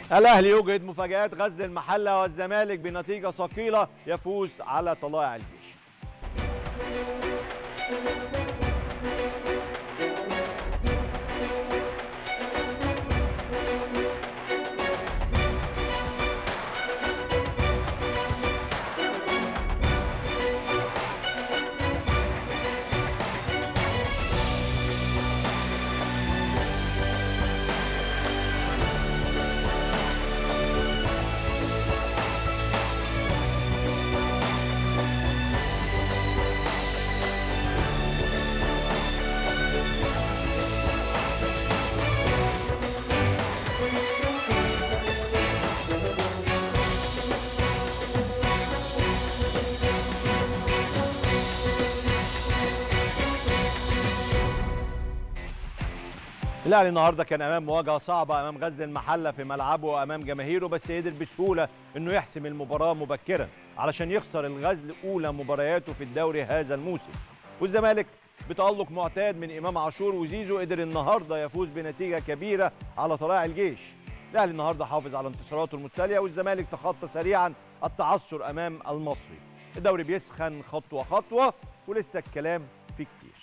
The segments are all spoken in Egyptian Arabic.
الاهلي يوجد مفاجات غزل المحله والزمالك بنتيجه ثقيله يفوز على طلائع الجيش الاهلي النهارده كان امام مواجهه صعبه امام غزل المحله في ملعبه وامام جماهيره بس قدر بسهوله انه يحسم المباراه مبكرا علشان يخسر الغزل اولى مبارياته في الدوري هذا الموسم والزمالك بتألق معتاد من امام عاشور وزيزو قدر النهارده يفوز بنتيجه كبيره على طلائع الجيش الاهلي النهارده حافظ على انتصاراته المتتاليه والزمالك تخطى سريعا التعثر امام المصري الدوري بيسخن خطوه خطوه ولسه الكلام فيه كتير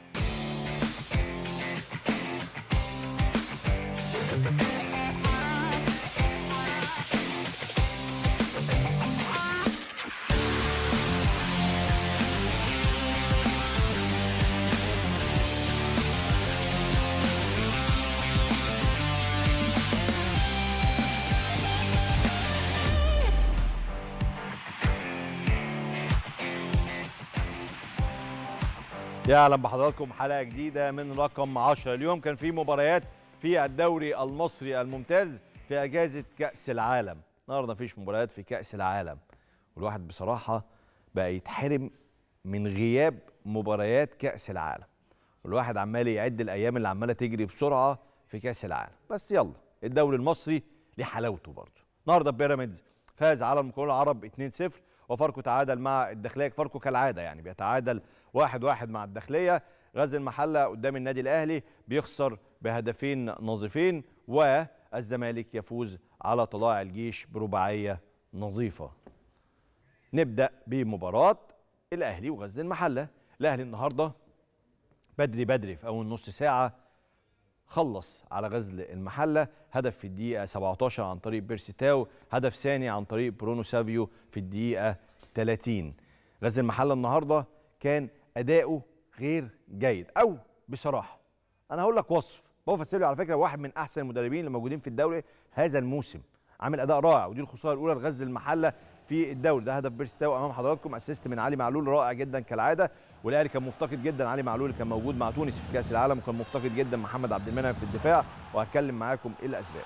يا اهلا بحضراتكم حلقه جديده من رقم 10 اليوم كان في مباريات في الدوري المصري الممتاز في اجازه كاس العالم النهارده مفيش مباريات في كاس العالم والواحد بصراحه بقى يتحرم من غياب مباريات كاس العالم والواحد عمال يعد الايام اللي عماله تجري بسرعه في كاس العالم بس يلا الدوري المصري ليه حلاوته برضه النهارده بيراميدز فاز على المقاولون العرب 2-0 وفاركو تعادل مع الداخليه فاركو كالعاده يعني بيتعادل واحد واحد مع الداخليه غزل المحله قدام النادي الاهلي بيخسر بهدفين نظيفين والزمالك يفوز على طلائع الجيش برباعيه نظيفه نبدا بمباراه الاهلي وغزل المحله الاهلي النهارده بدري بدري في اول نص ساعه خلص على غزل المحله هدف في الدقيقه 17 عن طريق بيرسيتاو هدف ثاني عن طريق برونو سافيو في الدقيقه 30 غزل المحله النهارده كان اداؤه غير جيد او بصراحه انا هقول لك وصف بابا فاسيليو على فكره واحد من احسن المدربين اللي موجودين في الدوري هذا الموسم عامل اداء رائع ودي الخساره الاولى لغزل المحله في الدوري ده هدف بيرستاو امام حضراتكم اسيست من علي معلول رائع جدا كالعاده والاهلي كان مفتقد جدا علي معلول اللي كان موجود مع تونس في كاس العالم وكان مفتقد جدا محمد عبد المنعم في الدفاع وهتكلم معاكم ايه الاسباب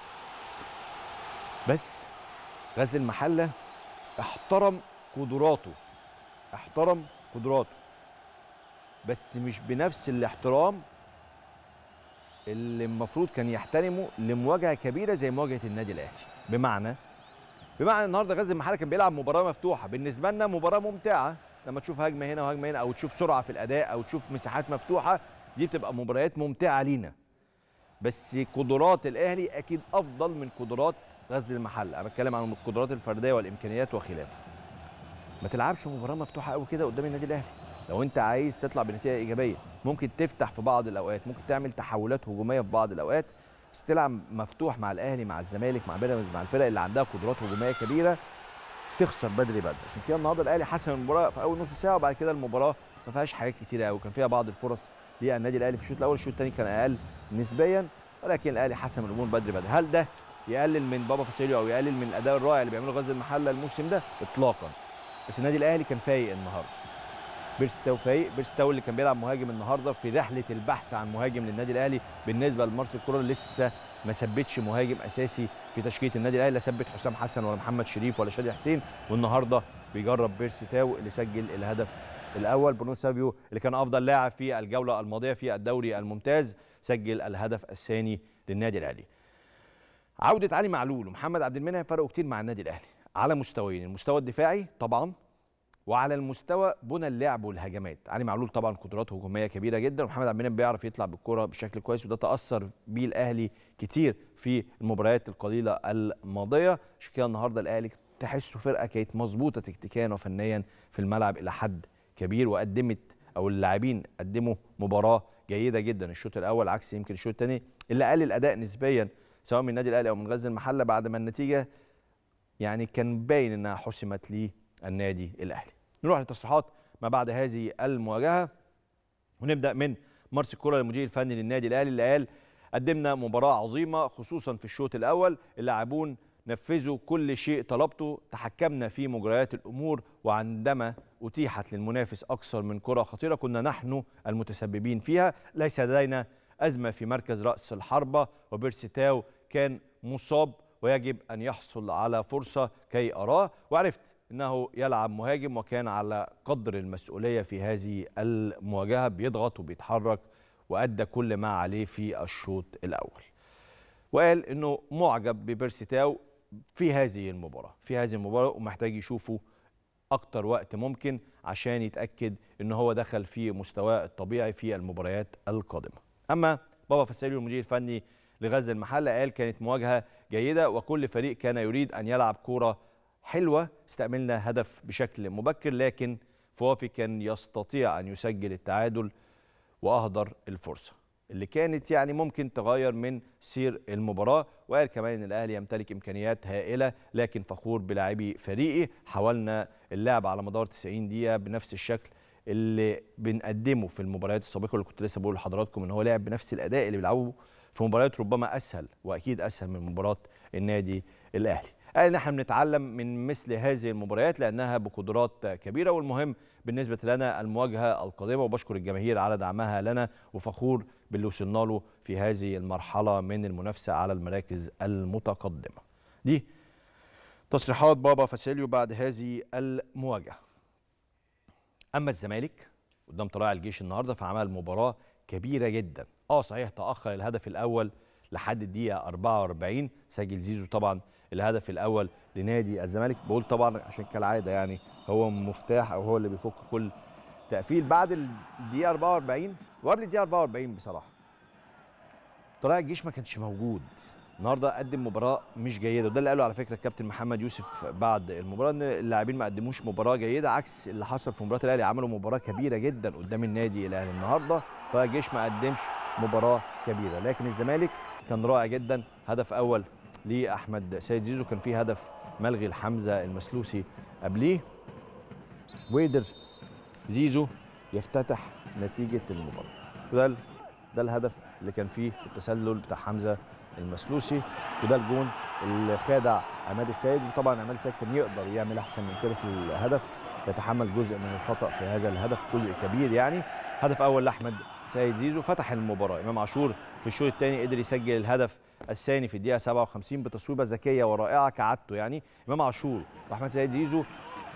بس غزل المحله احترم قدراته احترم قدراته بس مش بنفس الاحترام اللي المفروض كان يحترمه لمواجهه كبيره زي مواجهه النادي الاهلي بمعنى بمعنى النهارده غزل المحله كان بيلعب مباراه مفتوحه بالنسبه لنا مباراه ممتعه لما تشوف هجمه هنا وهجمه هنا او تشوف سرعه في الاداء او تشوف مساحات مفتوحه دي بتبقى مباريات ممتعه لينا بس قدرات الاهلي اكيد افضل من قدرات غزل المحله انا بتكلم عن القدرات الفرديه والامكانيات وخلافه ما تلعبش مباراه مفتوحه قوي كده قدام النادي الاهلي لو انت عايز تطلع بنتيجه ايجابيه ممكن تفتح في بعض الاوقات ممكن تعمل تحولات هجوميه في بعض الاوقات بس تلعب مفتوح مع الاهلي مع الزمالك مع بيراميدز مع الفرق اللي عندها قدرات هجوميه كبيره تخسر بدري بدري عشان كده النهارده الاهلي حسم المباراه في اول نص ساعه وبعد كده المباراه ما فيهاش حاجات كتيره قوي كان فيها بعض الفرص للنادي الاهلي في الشوط الاول الشوط الثاني كان اقل نسبيا ولكن الاهلي حسم الامور بدري بدري هل ده يقلل من بابا فاسيليو او يقلل من الاداء الرائع اللي بيعمله غزل المحله الموسم ده اطلاقا بس النادي الاهلي كان فايق النهارده بيرستاو فايق بيرستاو اللي كان بيلعب مهاجم النهارده في رحله البحث عن مهاجم للنادي الاهلي بالنسبه لمارسيل كولر لسه ما ثبتش مهاجم اساسي في تشكيله النادي الاهلي لا ثبت حسام حسن ولا محمد شريف ولا شادي حسين والنهارده بيجرب بيرستاو اللي سجل الهدف الاول برونو سافيو اللي كان افضل لاعب في الجوله الماضيه في الدوري الممتاز سجل الهدف الثاني للنادي الاهلي عوده علي معلول ومحمد عبد المنعم فرقوا كتير مع النادي الاهلي على مستويين المستوى الدفاعي طبعا وعلى المستوى بنى اللعب والهجمات علي معلول طبعا قدراته هجوميه كبيره جدا ومحمد عبد المنعم بيعرف يطلع بالكره بشكل كويس وده تاثر بيه الاهلي كتير في المباريات القليله الماضيه عشان كده النهارده الاهلي تحسه فرقه كانت مظبوطه تكتيكيا وفنيا في الملعب الى حد كبير وقدمت او اللاعبين قدموا مباراه جيده جدا الشوط الاول عكس يمكن الشوط الثاني اللي قل الاداء نسبيا سواء من النادي الاهلي او من غزل المحله بعد ما النتيجه يعني كان باين انها حسمت للنادي الاهلي نروح للتصريحات ما بعد هذه المواجهه ونبدا من مارس الكره المدير الفني للنادي الاهلي اللي قال قدمنا مباراه عظيمه خصوصا في الشوط الاول اللاعبون نفذوا كل شيء طلبته تحكمنا في مجريات الامور وعندما اتيحت للمنافس اكثر من كره خطيره كنا نحن المتسببين فيها ليس لدينا ازمه في مركز راس الحربه وبيرسيتاو كان مصاب ويجب ان يحصل على فرصه كي اراه وعرفت انه يلعب مهاجم وكان على قدر المسؤوليه في هذه المواجهه بيضغط وبيتحرك وادى كل ما عليه في الشوط الاول وقال انه معجب ببيرسيتاو في هذه المباراه في هذه المباراه ومحتاج يشوفه اكتر وقت ممكن عشان يتاكد ان هو دخل في مستواه الطبيعي في المباريات القادمه اما بابا فسالي المدير الفني لغزل المحله قال كانت مواجهه جيده وكل فريق كان يريد ان يلعب كوره حلوه استعملنا هدف بشكل مبكر لكن فوافي كان يستطيع ان يسجل التعادل واهدر الفرصه اللي كانت يعني ممكن تغير من سير المباراه وقال كمان ان الاهلي يمتلك امكانيات هائله لكن فخور بلاعبي فريقي حاولنا اللعب على مدار 90 دقيقه بنفس الشكل اللي بنقدمه في المباريات السابقه اللي كنت لسه بقول لحضراتكم ان هو لعب بنفس الاداء اللي بيلعبه في مباريات ربما اسهل واكيد اسهل من مباراه النادي الاهلي قال ان احنا بنتعلم من مثل هذه المباريات لانها بقدرات كبيره والمهم بالنسبه لنا المواجهه القادمه وبشكر الجماهير على دعمها لنا وفخور باللي وصلنا له في هذه المرحله من المنافسه على المراكز المتقدمه. دي تصريحات بابا فاسيليو بعد هذه المواجهه. اما الزمالك قدام طلائع الجيش النهارده فعمل مباراه كبيره جدا. اه صحيح تاخر الهدف الاول لحد الدقيقه 44 سجل زيزو طبعا الهدف الاول لنادي الزمالك بقول طبعا عشان كالعاده يعني هو مفتاح او هو اللي بيفك كل تقفيل بعد الدقيقه 44 وقبل الدقيقه 44 بصراحه طلائع الجيش ما كانش موجود النهارده قدم مباراه مش جيده وده اللي قاله على فكره الكابتن محمد يوسف بعد المباراه ان اللاعبين ما قدموش مباراه جيده عكس اللي حصل في مباراه الاهلي عملوا مباراه كبيره جدا قدام النادي الاهلي النهارده طلائع الجيش ما قدمش مباراه كبيره لكن الزمالك كان رائع جدا هدف اول لاحمد سيد زيزو كان فيه هدف ملغي لحمزه المسلوسي قبليه وقدر زيزو يفتتح نتيجه المباراه وده ده الهدف اللي كان فيه التسلل بتاع حمزه المسلوسي وده الجون اللي خادع عماد السيد وطبعا عماد السيد كان يقدر يعمل احسن من كده في الهدف يتحمل جزء من الخطا في هذا الهدف جزء كبير يعني هدف اول لاحمد سيد زيزو فتح المباراه امام عاشور في الشوط الثاني قدر يسجل الهدف الثاني في الدقيقه 57 بتصويبه ذكيه ورائعه كعادته يعني امام عاشور واحمد سيد زيزو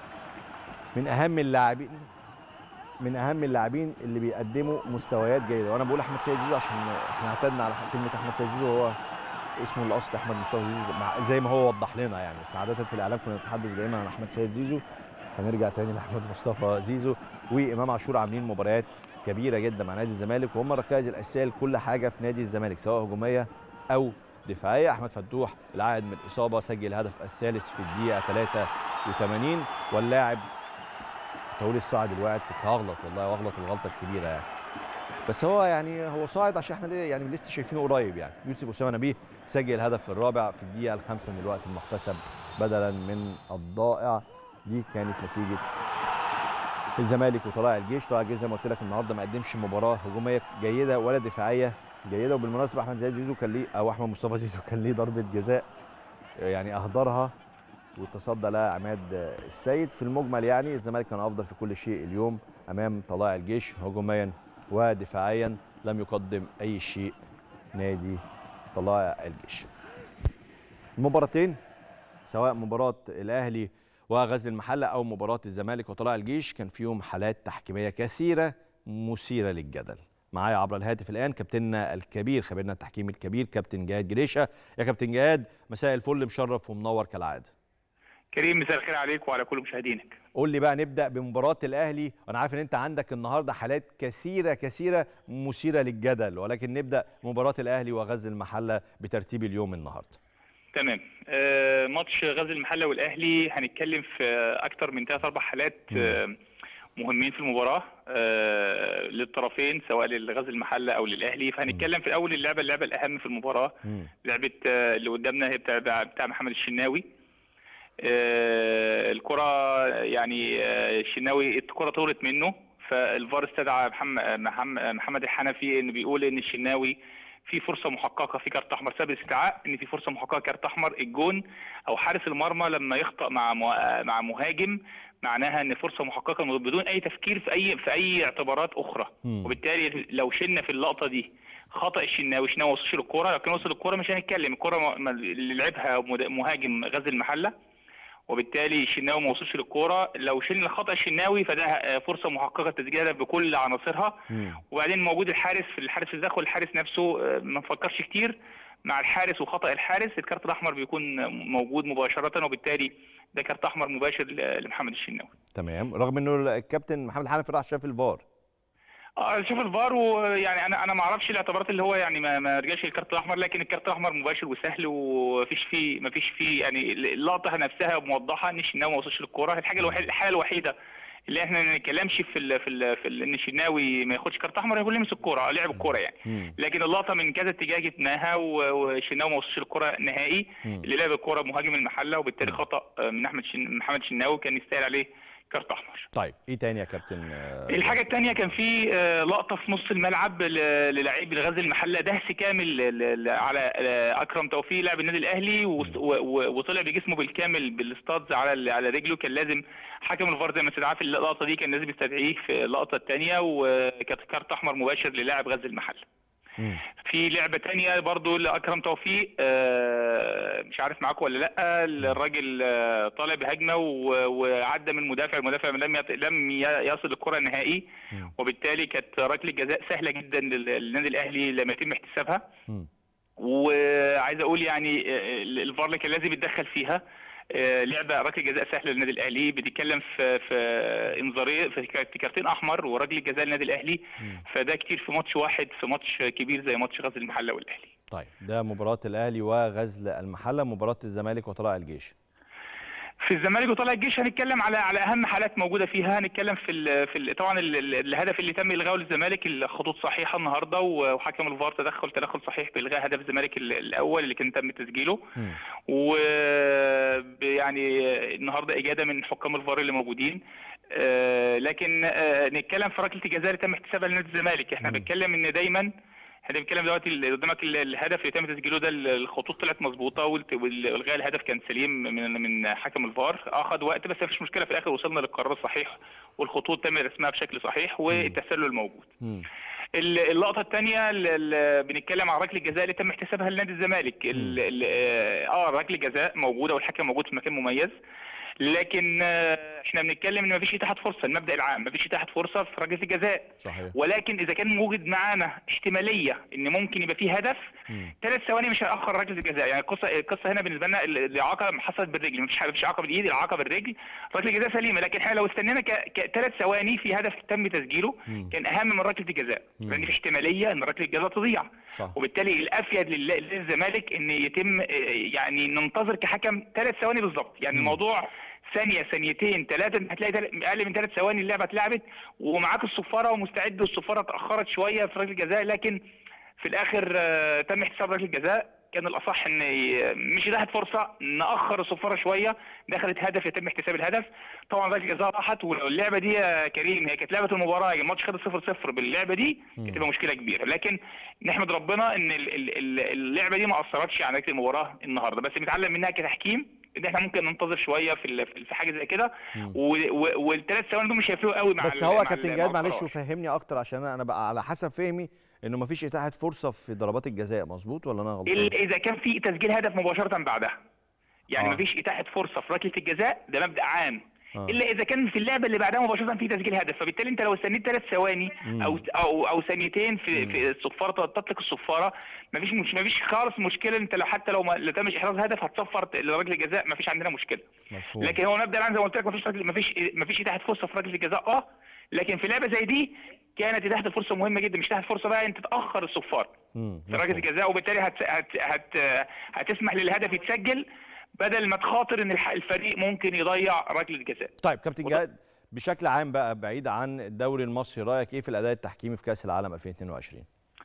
من اهم اللاعبين من اهم اللاعبين اللي بيقدموا مستويات جيده وانا بقول احمد سيد زيزو عشان احنا اعتدنا على كلمه احمد سيد زيزو هو اسمه الاصل احمد مصطفى زيزو زي ما هو وضح لنا يعني بس عاده في الاعلام كنا نتحدث دايما عن احمد سيد زيزو هنرجع تاني لاحمد مصطفى زيزو وامام عاشور عاملين مباريات كبيره جدا مع نادي الزمالك وهم الركائز الاساسيه لكل حاجه في نادي الزمالك سواء هجوميه او دفاعيه احمد فتوح العائد من الاصابه سجل الهدف الثالث في الدقيقه 83 واللاعب تقول الصاعد الواعد كنت هغلط والله واغلط الغلطه الكبيره يعني بس هو يعني هو صاعد عشان احنا يعني لسه شايفينه قريب يعني يوسف اسامه نبيه سجل الهدف الرابع في الدقيقه الخامسه من الوقت المحتسب بدلا من الضائع دي كانت نتيجه الزمالك وطلائع الجيش طلائع الجيش زي ما قلت لك النهارده ما قدمش مباراه هجوميه جيده ولا دفاعيه جيده وبالمناسبه احمد زياد زيزو كان ليه او احمد مصطفى زيزو كان ليه ضربه جزاء يعني اهدرها وتصدى لها عماد السيد في المجمل يعني الزمالك كان افضل في كل شيء اليوم امام طلائع الجيش هجوميا ودفاعيا لم يقدم اي شيء نادي طلائع الجيش المباراتين سواء مباراه الاهلي وغزل المحله او مباراه الزمالك وطلائع الجيش كان فيهم حالات تحكيميه كثيره مثيره للجدل معايا عبر الهاتف الان كابتننا الكبير خبيرنا التحكيمي الكبير كابتن جهاد جريشه يا كابتن جهاد مساء الفل مشرف ومنور كالعاده كريم مساء الخير عليك وعلى كل مشاهدينك قول لي بقى نبدا بمباراه الاهلي وانا عارف ان انت عندك النهارده حالات كثيره كثيره مثيره للجدل ولكن نبدا مباراه الاهلي وغزل المحله بترتيب اليوم النهارده تمام آه ماتش غزل المحله والاهلي هنتكلم في اكتر من ثلاث اربع حالات آه مهمين في المباراه آه للطرفين سواء للغزل المحله او للاهلي فهنتكلم في الاول اللعبه اللعبه الاهم في المباراه مم. لعبه آه اللي قدامنا هي بتاع بتاع محمد الشناوي آه الكره يعني آه الشناوي الكره طولت منه فالفار استدعى محمد محمد محمد الحنفي انه بيقول ان الشناوي في فرصه محققه في كارت احمر سبب استدعاء ان في فرصه محققه كارت احمر الجون او حارس المرمى لما يخطا مع مو- مع مهاجم معناها ان فرصه محققه بدون اي تفكير في اي في اي اعتبارات اخرى مم. وبالتالي لو شلنا في اللقطه دي خطا الشناوي الشناوي ما وصلش للكوره لو كان وصل للكوره مش هنتكلم الكوره م- م- اللي لعبها مد- مهاجم غزل المحله وبالتالي الشناوي ما وصلش للكوره لو شلنا خطا الشناوي فده آه، فرصه محققه تسجيلها بكل عناصرها مم. وبعدين موجود الحارس في الحارس في تدخل الحارس نفسه آه، ما نفكرش كتير مع الحارس وخطا الحارس الكارت الاحمر بيكون موجود مباشره وبالتالي ده كارت احمر مباشر ل- لمحمد الشناوي تمام رغم انه الكابتن محمد الحنفي راح شاف الفار اه شوف الفار ويعني انا انا ما اعرفش الاعتبارات اللي هو يعني ما ما رجعش الكارت الاحمر لكن الكارت الاحمر مباشر وسهل ومفيش فيه مفيش فيه يعني اللقطه نفسها موضحه ان الشناوي ما وصلش للكوره الحاجه الوحيده الحاله الوحيده اللي احنا ما نتكلمش في ال في ال في ال ان الشناوي ما ياخدش كارت احمر يكون لمس الكوره لعب الكوره يعني مم. لكن اللقطه من كذا اتجاه جبناها و- والشناوي ما وصلش للكوره نهائي مم. اللي لعب الكوره مهاجم المحله وبالتالي خطا من احمد شن... محمد شناوي كان يستاهل عليه كارت احمر طيب ايه تاني يا كابتن آه، الحاجة الثانية كان في آه، لقطة في نص الملعب ل- للاعب الغزل المحلة دهس كامل ل- ل- على آه، أكرم توفيق لاعب النادي الأهلي وس- و- و- وطلع بجسمه بالكامل بالاستاذ على ال- على رجله كان لازم حكم الفار زي ما استدعاه في اللقطة دي كان لازم يستدعيه في اللقطة الثانية وكانت كارت أحمر مباشر للاعب غزل المحلة. مم. في لعبة تانية برضو لأكرم توفيق آه، مش عارف معاكم ولا لأ الراجل آه، طالع بهجمة و- وعدى من المدافع المدافع لم يط- لم ي- يصل الكرة النهائي مم. وبالتالي كانت ركلة جزاء سهلة جدا لل- للنادي الأهلي لم يتم احتسابها مم. وعايز أقول يعني آه، الفار اللي كان لازم يتدخل فيها آه، لعبة ركلة جزاء سهلة للنادي الأهلي بنتكلم في في انذارين في كارتين أحمر وركلة جزاء للنادي الأهلي مم. فده كتير في ماتش واحد في ماتش كبير زي ماتش غزل المحله والاهلي طيب ده مباراه الاهلي وغزل المحله مباراه الزمالك وطلائع الجيش في الزمالك وطلع الجيش هنتكلم على على اهم حالات موجوده فيها هنتكلم في ال في ال طبعا ال ال الهدف اللي تم الغائه للزمالك الخطوط صحيحه النهارده وحكم الفار تدخل تدخل صحيح بالغاء هدف الزمالك ال- الاول اللي كان تم تسجيله مم. و يعني النهارده اجاده من حكام الفار اللي موجودين آه، لكن آه، نتكلم في ركله الجزاء اللي تم احتسابها لنادي الزمالك احنا مم. بنتكلم ان دايما احنا بنتكلم دلوقتي اللي قدامك ال- الهدف اللي تم تسجيله ده ال- الخطوط طلعت مظبوطه والت- والغاء الهدف كان سليم من من حكم الفار اخذ وقت بس مفيش مشكله في الاخر وصلنا للقرار الصحيح والخطوط تم رسمها بشكل صحيح والتسلل موجود مم. ال- اللقطه الثانيه بنتكلم عن ركله الجزاء اللي تم احتسابها لنادي الزمالك ال- ال- اه ركله جزاء موجوده والحكم موجود في مكان مميز لكن آه، احنا بنتكلم ان مفيش اتاحه فرصه المبدا العام مفيش اتاحه فرصه في ركله الجزاء صحيح ولكن اذا كان موجود معانا احتماليه ان ممكن يبقى فيه هدف مم. ثلاث ثواني مش هيأخر ركله الجزاء يعني القصه القصه هنا بالنسبه لنا ال- الاعاقه حصلت بالرجل مفيش حاجه مفيش اعاقه بالايد الاعاقه بالرجل ركله الجزاء سليمه لكن احنا لو استنينا ثلاث ثواني في هدف تم تسجيله مم. كان اهم من ركله الجزاء مم. لان في احتماليه ان ركله الجزاء تضيع صح وبالتالي الافيد لل- للزمالك ان يتم آه، يعني ننتظر كحكم ثلاث ثواني بالظبط يعني مم. الموضوع ثانيه ثانيتين ثلاثه هتلاقي تل- اقل من ثلاث ثواني اللعبه اتلعبت ومعاك الصفاره ومستعد والصفاره اتاخرت شويه في ركله الجزاء لكن في الاخر آه، تم احتساب ركله الجزاء كان الاصح ان ي- مش اتاحت فرصه ناخر الصفاره شويه دخلت هدف يتم احتساب الهدف طبعا ركله الجزاء راحت واللعبه دي يا كريم هي كانت لعبه المباراه الماتش خد 0 0 باللعبه دي مم. تبقى مشكله كبيره لكن نحمد ربنا ان ال- ال- ال- اللعبه دي ما اثرتش على نتيجه المباراه النهارده بس بنتعلم منها كتحكيم ان احنا ممكن ننتظر شويه في ال- في حاجه زي كده مم. والثلاث ثواني دول مش هيفرقوا قوي مع بس ال- هو مع كابتن ال- جهاد مع معلش القرار. وفهمني اكتر عشان انا بقى على حسب فهمي انه مفيش اتاحه فرصه في ضربات الجزاء مظبوط ولا انا غلطان ال- اذا كان في تسجيل هدف مباشره بعدها يعني آه. مفيش اتاحه فرصه في ركله الجزاء ده مبدا عام آه. الا اذا كان في اللعبه اللي بعدها مباشره في تسجيل هدف فبالتالي انت لو استنيت ثلاث ثواني مم. او او او ثانيتين في مم. في الصفاره تطلق الصفاره مفيش مش مفيش خالص مشكله انت لو حتى لو ما لو تمش احراز هدف هتصفر لركله الجزاء مفيش عندنا مشكله مفهوم لكن هو المبدا العام زي ما قلت لك مفيش ركلة- مفيش مفيش اتاحه فرصه في ركله الجزاء اه لكن في لعبه زي دي كانت اتاحه الفرصه مهمه جدا مش اتاحه فرصه بقى انت تاخر الصفاره مم، في ركله مفهوم. الجزاء وبالتالي هت... هت... هت... هتسمح للهدف يتسجل بدل ما تخاطر ان الح- الفريق ممكن يضيع ركله جزاء طيب كابتن وط- جهاد بشكل عام بقى بعيد عن الدوري المصري رايك ايه في الاداء التحكيمي في كاس العالم 2022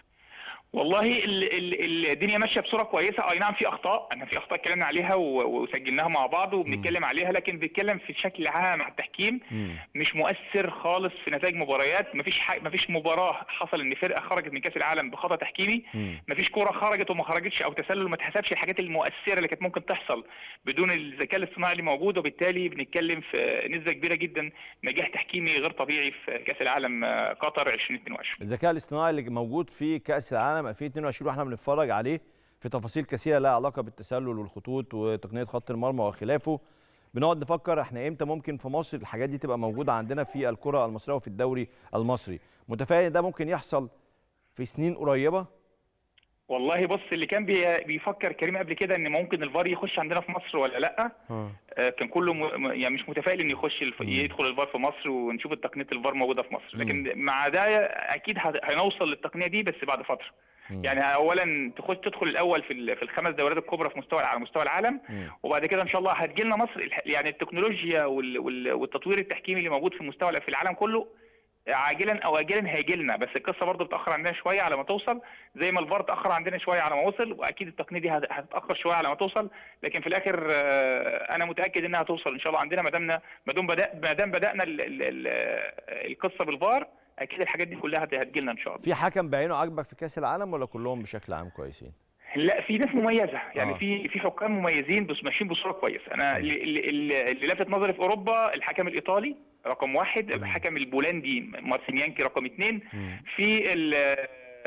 والله ال... ال... الدنيا ماشيه بصوره كويسه اي نعم في اخطاء انا في اخطاء اتكلمنا عليها و... وسجلناها مع بعض وبنتكلم عليها لكن بنتكلم في شكل عام على التحكيم مم. مش مؤثر خالص في نتائج مباريات مفيش ح... مفيش مباراه حصل ان فرقه خرجت من كاس العالم بخطا تحكيمي مم. مفيش كوره خرجت وما خرجتش او تسلل ما اتحسبش الحاجات المؤثره اللي كانت ممكن تحصل بدون الذكاء الاصطناعي اللي موجود وبالتالي بنتكلم في نسبه كبيره جدا نجاح تحكيمي غير طبيعي في كاس العالم آه، قطر 2022 الذكاء الاصطناعي اللي موجود في كاس العالم 2022 واحنا بنتفرج عليه في تفاصيل كثيره لها علاقه بالتسلل والخطوط وتقنيه خط المرمى وخلافه بنقعد نفكر احنا امتى ممكن في مصر الحاجات دي تبقى موجوده عندنا في الكره المصريه وفي الدوري المصري متفائل ده ممكن يحصل في سنين قريبه والله بص اللي كان بي- بيفكر كريم قبل كده ان ممكن الفار يخش عندنا في مصر ولا لا آه، كان كله م... م- يعني مش متفائل انه يخش الف... مم. يدخل الفار في مصر ونشوف تقنيه الفار موجوده في مصر مم. لكن مع ده اكيد ه- هنوصل للتقنيه دي بس بعد فتره مم. يعني اولا تخش تدخل الاول في ال- في الخمس دوريات الكبرى في مستوى على مستوى العالم مم. وبعد كده ان شاء الله هتجي لنا مصر الح- يعني التكنولوجيا وال... وال... والتطوير التحكيمي اللي موجود في مستوى في العالم كله عاجلا او اجلا هيجي لنا بس القصه برضه بتاخر عندنا شويه على ما توصل زي ما الفار اتاخر عندنا شويه على ما وصل واكيد التقنيه دي هت- هتتاخر شويه على ما توصل لكن في الاخر آه، انا متاكد انها هتوصل ان شاء الله عندنا ما دامنا ما دام بدا ما دام بدانا ال- ال- ال- القصه بالفار اكيد الحاجات دي كلها هت- هتجي لنا ان شاء الله في حكم بعينه عاجبك في كاس العالم ولا كلهم بشكل عام كويسين لا في ناس مميزه يعني آه. في في حكام مميزين بس ماشيين بصوره كويسه انا اللي, اللي, اللي لفت نظري في اوروبا الحكم الايطالي رقم واحد مم. الحكم البولندي مارسينيانكي رقم اثنين مم. في ال-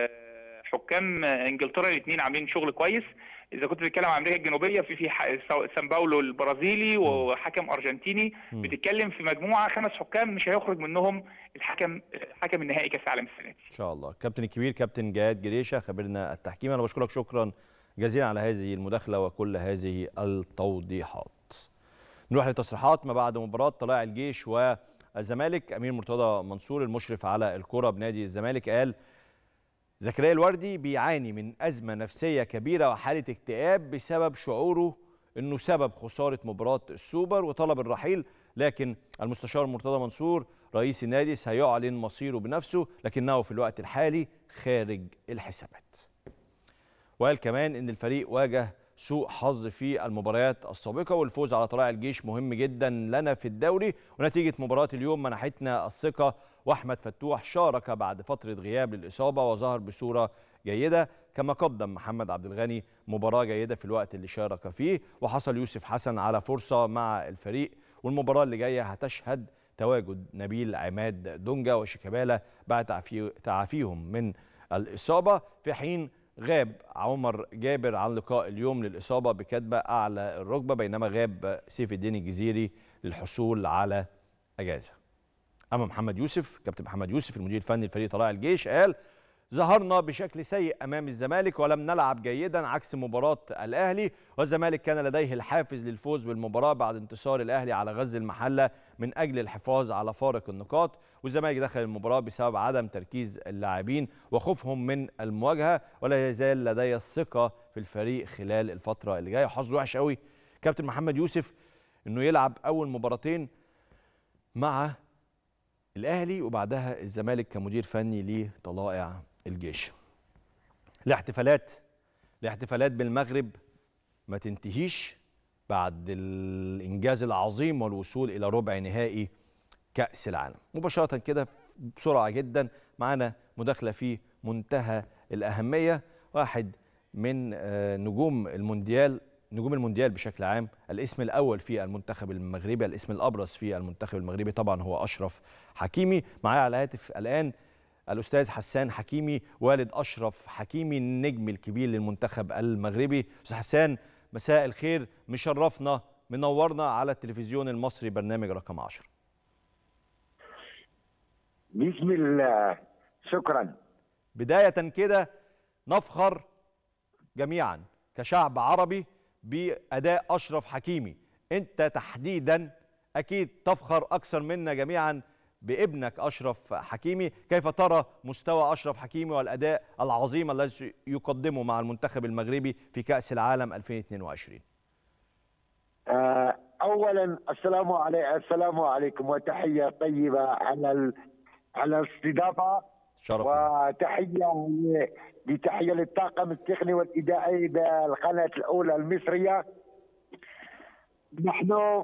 حكام انجلترا الاثنين عاملين شغل كويس اذا كنت بتتكلم عن امريكا الجنوبيه في في ح- سا- سان باولو البرازيلي وحكم ارجنتيني مم. بتتكلم في مجموعه خمس حكام مش هيخرج منهم الحكم حكم النهائي كاس العالم السنه دي ان شاء الله كابتن الكبير كابتن جهاد جريشه خبيرنا التحكيم انا بشكرك شكرا جزيلا على هذه المداخله وكل هذه التوضيحات نروح لتصريحات ما بعد مباراه طلائع الجيش والزمالك امير مرتضى منصور المشرف على الكره بنادي الزمالك قال زكريا الوردي بيعاني من ازمه نفسيه كبيره وحاله اكتئاب بسبب شعوره انه سبب خساره مباراه السوبر وطلب الرحيل لكن المستشار مرتضى منصور رئيس النادي سيعلن مصيره بنفسه لكنه في الوقت الحالي خارج الحسابات وقال كمان ان الفريق واجه سوء حظ في المباريات السابقه والفوز على طلائع الجيش مهم جدا لنا في الدوري ونتيجه مباراه اليوم منحتنا الثقه واحمد فتوح شارك بعد فتره غياب للاصابه وظهر بصوره جيده كما قدم محمد عبد الغني مباراه جيده في الوقت اللي شارك فيه وحصل يوسف حسن على فرصه مع الفريق والمباراه اللي جايه هتشهد تواجد نبيل عماد دونجا وشيكابالا بعد تعفي- تعافيهم من الاصابه في حين غاب عمر جابر عن لقاء اليوم للإصابة بكتبة أعلى الركبة بينما غاب سيف الدين الجزيري للحصول على أجازة أما محمد يوسف كابتن محمد يوسف المدير الفني لفريق طلائع الجيش قال ظهرنا بشكل سيء أمام الزمالك ولم نلعب جيدا عكس مباراة الأهلي والزمالك كان لديه الحافز للفوز بالمباراة بعد انتصار الأهلي على غزل المحلة من أجل الحفاظ على فارق النقاط والزمالك دخل المباراة بسبب عدم تركيز اللاعبين وخوفهم من المواجهة ولا يزال لدي الثقة في الفريق خلال الفترة اللي جاية حظه وحش قوي كابتن محمد يوسف انه يلعب اول مباراتين مع الاهلي وبعدها الزمالك كمدير فني لطلائع الجيش الاحتفالات الاحتفالات بالمغرب ما تنتهيش بعد الانجاز العظيم والوصول الى ربع نهائي كاس العالم مباشره كده بسرعه جدا معانا مداخله في منتهى الاهميه واحد من آه، نجوم المونديال نجوم المونديال بشكل عام الاسم الاول في المنتخب المغربي الاسم الابرز في المنتخب المغربي طبعا هو اشرف حكيمي معايا على الهاتف الان الاستاذ حسان حكيمي والد اشرف حكيمي النجم الكبير للمنتخب المغربي استاذ حسان مساء الخير مشرفنا منورنا على التلفزيون المصري برنامج رقم 10 بسم الله شكرا بداية كده نفخر جميعا كشعب عربي بأداء أشرف حكيمي أنت تحديدا أكيد تفخر أكثر منا جميعا بابنك أشرف حكيمي كيف ترى مستوى أشرف حكيمي والأداء العظيم الذي يقدمه مع المنتخب المغربي في كأس العالم 2022 آه، اولا السلام علي السلام عليكم وتحيه طيبه على ال... على الاستضافه شرف وتحيه ل- لتحيه للطاقم التقني والاداري بالقناه الاولى المصريه نحن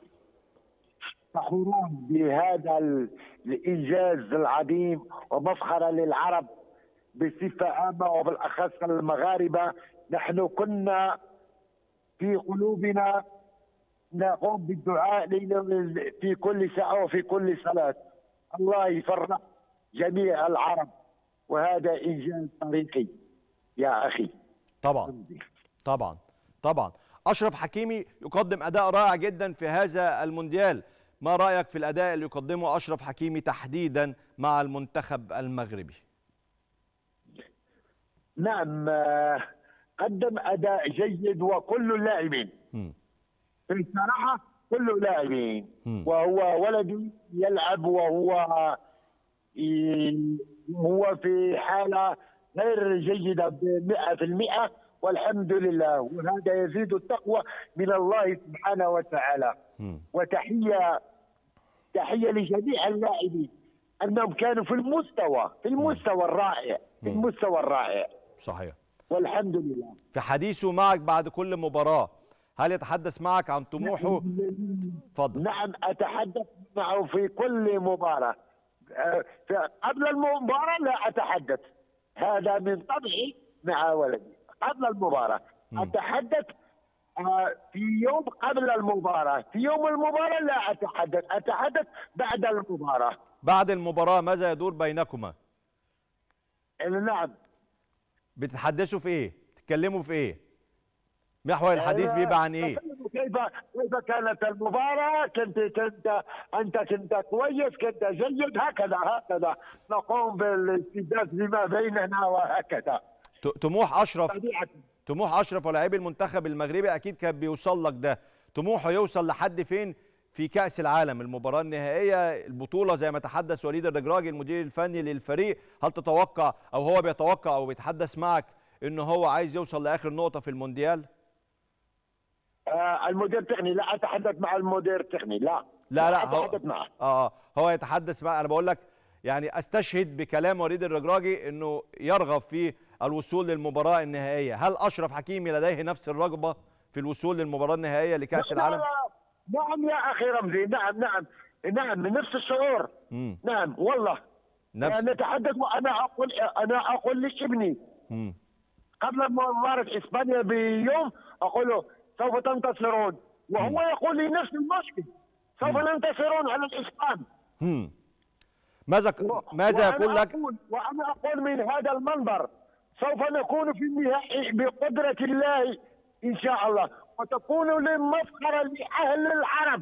فخورون بهذا ال- الانجاز العظيم ومفخره للعرب بصفه عامه وبالاخص المغاربه نحن كنا في قلوبنا نقوم بالدعاء لنا في كل ساعة وفي كل صلاة الله يفرح جميع العرب وهذا إنجاز طريقي يا أخي طبعا طبعا طبعا اشرف حكيمي يقدم اداء رائع جدا في هذا المونديال ما رايك في الاداء اللي يقدمه اشرف حكيمي تحديدا مع المنتخب المغربي نعم آه، قدم أداء جيد وكل اللاعبين مم. بصراحة كل لاعبين مم. وهو ولدي يلعب وهو ي- هو في حالة غير جيدة بمئة في المئة والحمد لله وهذا يزيد التقوى من الله سبحانه وتعالى مم. وتحية تحية لجميع اللاعبين أنهم كانوا في المستوى في المستوى الرائع في مم. المستوى الرائع صحيح والحمد لله في حديثه معك بعد كل مباراه هل يتحدث معك عن طموحه اتفضل نعم أتحدث معه في كل مباراة آه، ف- قبل المباراة لا أتحدث هذا من طبعي مع ولدي قبل المباراة مم. أتحدث آه، في يوم قبل المباراة في يوم المباراة لا أتحدث أتحدث بعد المباراة بعد المباراه ماذا يدور بينكما نعم بتتحدثوا في ايه تتكلموا في ايه محور الحديث بيبقى عن ايه كيف كيف كانت المباراة كنت كنت أنت كنت كويس كنت جيد هكذا هكذا نقوم بالاستزاز بما بيننا وهكذا ت- طموح اشرف طبيعة طموح اشرف ولاعبي المنتخب المغربي اكيد كان بيوصل لك ده طموحه يوصل لحد فين في كاس العالم المباراه النهائيه البطوله زي ما تحدث وليد الرجراجي المدير الفني للفريق هل تتوقع او هو بيتوقع او بيتحدث معك انه هو عايز يوصل لاخر نقطه في المونديال آه المدير التقني لا أتحدث مع المدير التقني لا لا لا هو أتحدث معه اه اه هو يتحدث مع انا بقول لك يعني استشهد بكلام وليد الرجراجي انه يرغب في الوصول للمباراه النهائيه هل اشرف حكيمي لديه نفس الرغبه في الوصول للمباراه النهائيه لكاس العالم نعم يا أخي رمزي نعم نعم نعم نفس الشعور امم نعم والله نفس يعني نتحدث وأنا أقول أنا أقول لابني مم. قبل مباراة اسبانيا بيوم اقول له سوف تنتصرون وهو يقول لي نفس المشكل سوف ننتصرون على الاسبان مم. ماذا ك- ماذا وأنا يقول لك أقول وانا اقول من هذا المنبر سوف نكون في النهائي بقدرة الله ان شاء الله وتكون للمفخرة لاهل العرب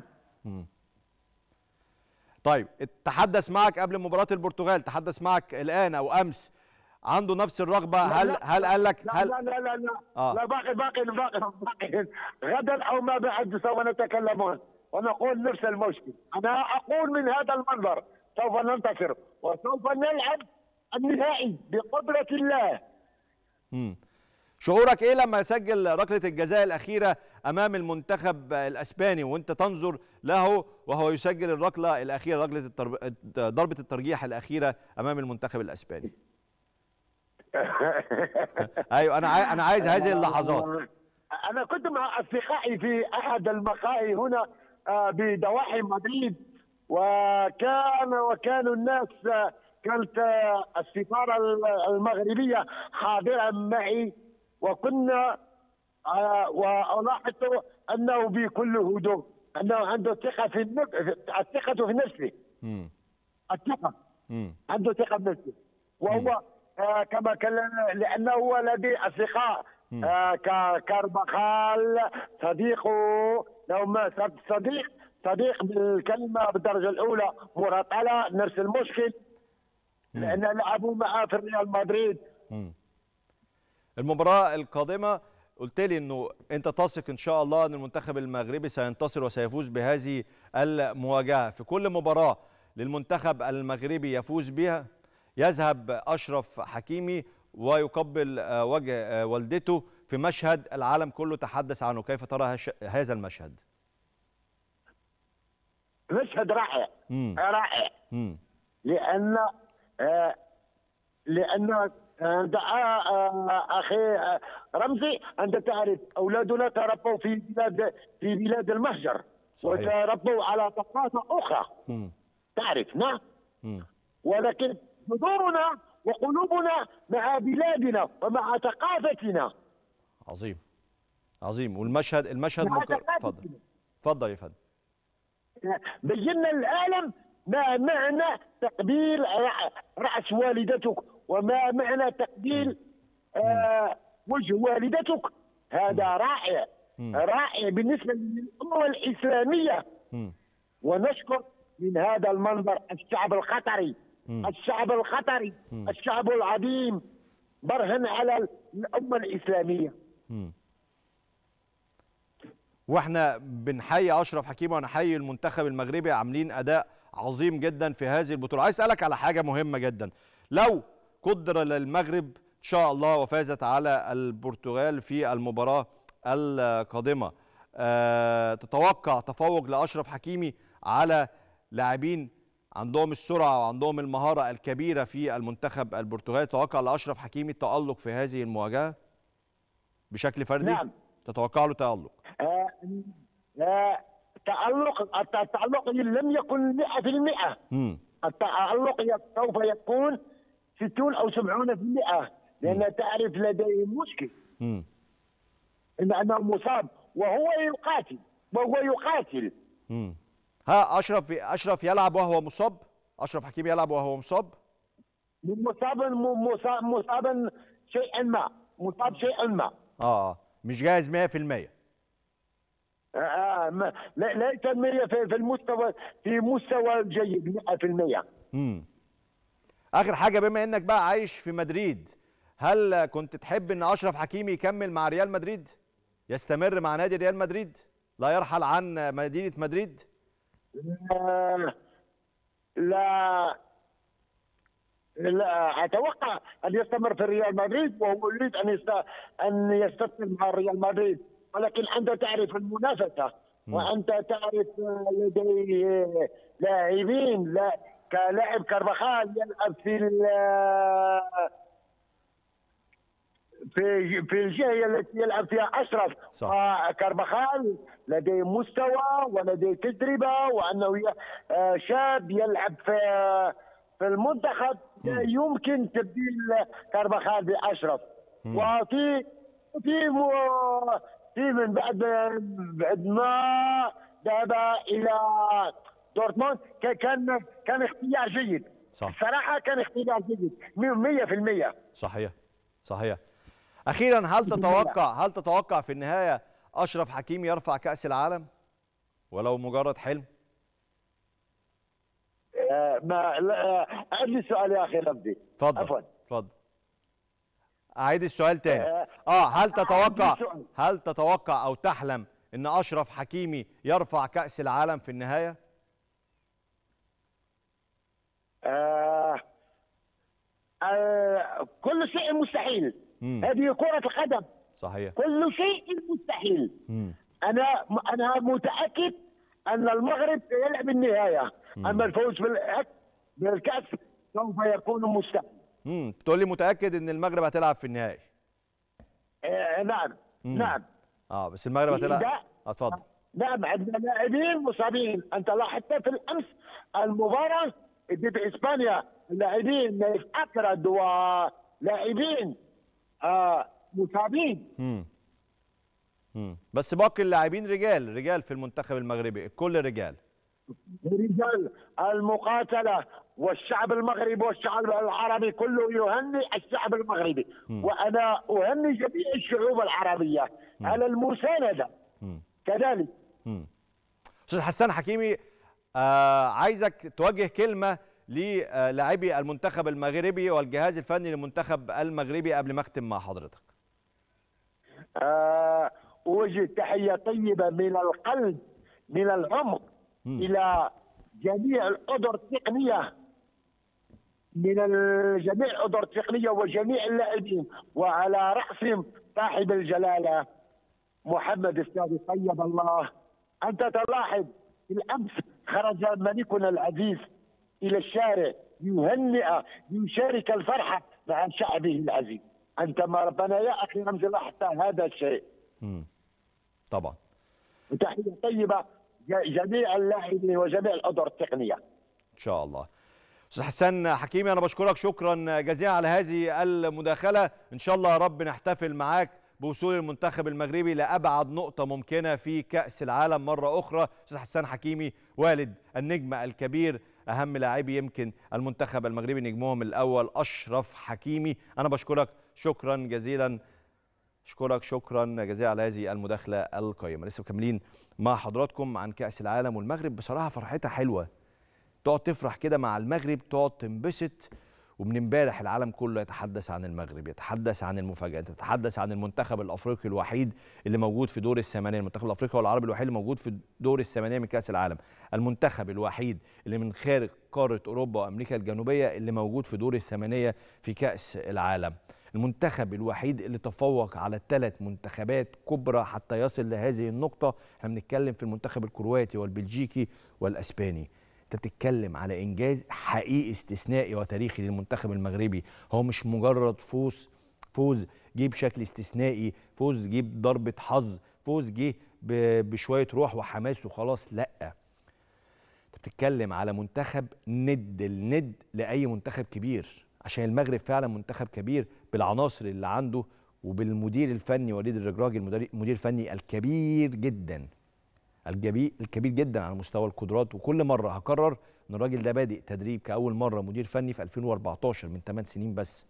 طيب تحدث معك قبل مباراه البرتغال تحدث معك الان او امس عنده نفس الرغبه هل لا، هل قال لك لا هل لا لا لا لا, آه. لا باقي باقي باقي باقي غدا او ما بعد سوف نتكلمون ونقول نفس المشكل انا اقول من هذا المنبر سوف ننتصر وسوف نلعب النهائي بقدرة الله مم. شعورك ايه لما يسجل ركله الجزاء الاخيره امام المنتخب الاسباني وانت تنظر له وهو يسجل الركله الاخيره ركله الترب... ضربه الترجيح الاخيره امام المنتخب الاسباني ايوه انا عاي... انا عايز هذه اللحظات انا كنت مع اصدقائي في احد المقاهي هنا آه، بضواحي مدريد وكان وكانوا الناس آه، كانت آه، السفاره المغربيه حاضره معي وكنا آه، ولاحظت انه بكل هدوء انه عنده ثقه في النفس الثقه في نفسه مم. الثقه مم. عنده ثقه بنفسه وهو آه كما كان لانه هو لديه اصدقاء آه كا- كارباخال صديقه لو ما صد- صديق صديق بالكلمه بالدرجه الاولى مرطله نفس المشكل لان لعبوا معاه في ريال مدريد المباراة القادمة قلت لي انه انت تثق ان شاء الله ان المنتخب المغربي سينتصر وسيفوز بهذه المواجهة في كل مباراة للمنتخب المغربي يفوز بها يذهب اشرف حكيمي ويقبل آه، وجه آه، والدته في مشهد العالم كله تحدث عنه كيف ترى هش- هذا المشهد مشهد رائع مم. رائع مم. لان آه، لان آه، أنت- آه، آه، اخي آه، رمزي انت تعرف اولادنا تربوا في بلاد في بلاد المهجر صحيح. وتربوا على ثقافه اخرى مم. تعرف نعم مم. ولكن صدورنا وقلوبنا مع بلادنا ومع ثقافتنا عظيم عظيم والمشهد المشهد مع مك... اتفضل ثقافتنا اتفضل يا فندم بينا العالم ما معنى تقبيل رع- رأس والدتك وما معنى تقبيل آه وجه والدتك هذا رائع مم. رائع بالنسبة للأمة الإسلامية مم. ونشكر من هذا المنظر الشعب القطري مم. الشعب القطري مم. الشعب العظيم برهن على الأمة الإسلامية مم. واحنا بنحيي اشرف حكيمي ونحيي المنتخب المغربي عاملين اداء عظيم جدا في هذه البطوله عايز اسالك على حاجه مهمه جدا لو قدر للمغرب ان شاء الله وفازت على البرتغال في المباراه القادمه أه تتوقع تفوق لاشرف حكيمي على لاعبين عندهم السرعه وعندهم المهاره الكبيره في المنتخب البرتغالي تتوقع لاشرف حكيمي التالق في هذه المواجهه بشكل فردي نعم. تتوقع له تالق آه، آه، تألق التألق لم يكن 100% امم التألق ي- سوف يكون 60 أو 70% لأن تعرف لديه مشكل امم إن أنه مصاب وهو يقاتل وهو يقاتل امم ها اشرف اشرف يلعب وهو مصاب اشرف حكيمي يلعب وهو مصاب مصابا م- مصاب مصابا شيئا ما مصاب شيئا ما اه اه مش جاهز 100% آه، آه، ما- لا- ليس 100 في في المستوى في مستوى جيد 100% امم اخر حاجه بما انك بقى عايش في مدريد هل كنت تحب ان اشرف حكيمي يكمل مع ريال مدريد يستمر مع نادي ريال مدريد لا يرحل عن مدينه مدريد آه، لا لا اتوقع ان يستمر في ريال مدريد وهو يريد ان يست... ان يستثمر مع ريال مدريد ولكن انت تعرف المنافسه وانت تعرف آه، لديه لاعبين لا كلاعب كارفاخال يلعب في ال- في في الجهه التي يلعب فيها اشرف صح. آه، كارفاخال لديه مستوى ولديه تجربه وانه ي- آه، شاب يلعب في في المنتخب لا يمكن تبديل كارفاخال باشرف وفي في مو- في من بعد بعد ما ذهب الى دورتموند ك- كان كان اختيار جيد صح. الصراحه كان اختيار جيد 100% صحيح صحيح اخيرا هل تتوقع هل تتوقع في النهايه اشرف حكيمي يرفع كاس العالم ولو مجرد حلم آه، ما لا، آه، عد لي السؤال يا اخي ربي اتفضل عفوا اتفضل اعيد السؤال تاني آه، اه هل تتوقع السؤال. هل تتوقع او تحلم ان اشرف حكيمي يرفع كاس العالم في النهايه آه آه كل شيء مستحيل مم. هذه كرة القدم صحيح كل شيء مستحيل مم. أنا أنا متأكد أن المغرب سيلعب النهاية أما الفوز بالأك- بالكأس سوف يكون مستحيل امم تقول لي متاكد ان المغرب هتلعب في النهائي آه نعم مم. نعم اه بس المغرب هتلعب لا. آه، اتفضل نعم عندنا لاعبين مصابين انت لاحظت في الامس المباراه ضد اسبانيا اللاعبين نايف اكرد ولاعبين آه مصابين امم امم بس باقي اللاعبين رجال رجال في المنتخب المغربي الكل رجال رجال المقاتله والشعب المغربي والشعب العربي كله يهني الشعب المغربي وانا اهني جميع الشعوب العربيه على المسانده مم. كذلك استاذ حسان حكيمي آه عايزك توجه كلمه للاعبي المنتخب المغربي والجهاز الفني للمنتخب المغربي قبل ما اختم مع حضرتك آه، أوجه تحية طيبة من القلب من العمق إلى جميع الأدر التقنية من ال- جميع الأدر التقنية وجميع اللاعبين وعلى رأسهم صاحب الجلالة محمد السادس طيب الله أنت تلاحظ بالأمس خرج ملكنا العزيز إلى الشارع ليهنئ ليشارك الفرحة مع شعبه العزيز أنت ما ربنا يا أخي رمز لاحظت هذا الشيء طبعا وتحية طيبة ج- جميع اللاعبين وجميع الأدر التقنية ان شاء الله استاذ حسان حكيمي انا بشكرك شكرا جزيلا على هذه المداخله ان شاء الله يا رب نحتفل معاك بوصول المنتخب المغربي لابعد نقطه ممكنه في كاس العالم مره اخرى استاذ حسان حكيمي والد النجم الكبير اهم لاعبي يمكن المنتخب المغربي نجمهم الاول اشرف حكيمي انا بشكرك شكرا جزيلا اشكرك شكرا جزيلا على هذه المداخله القيمه لسه مكملين مع حضراتكم عن كاس العالم والمغرب بصراحه فرحتها حلوه تقعد تفرح كده مع المغرب تقعد تنبسط ومن امبارح العالم كله يتحدث عن المغرب يتحدث عن المفاجآت يتحدث عن المنتخب الافريقي الوحيد اللي موجود في دور الثمانيه المنتخب الافريقي والعربي الوحيد اللي موجود في دور الثمانيه من كاس العالم المنتخب الوحيد اللي من خارج قاره اوروبا وامريكا الجنوبيه اللي موجود في دور الثمانيه في كاس العالم المنتخب الوحيد اللي تفوق على ثلاث منتخبات كبرى حتى يصل لهذه النقطه احنا بنتكلم في المنتخب الكرواتي والبلجيكي والاسباني انت بتتكلم على انجاز حقيقي استثنائي وتاريخي للمنتخب المغربي هو مش مجرد فوز فوز جه بشكل استثنائي فوز جه بضربه حظ فوز جه ب- بشويه روح وحماس وخلاص لا انت بتتكلم على منتخب ند الند لاي منتخب كبير عشان المغرب فعلا منتخب كبير بالعناصر اللي عنده وبالمدير الفني وليد الرجراجي المدير المدير الفني الكبير جدا الجبي الكبير جدا على مستوى القدرات وكل مره هكرر ان الراجل ده بادئ تدريب كاول مره مدير فني في 2014 من 8 سنين بس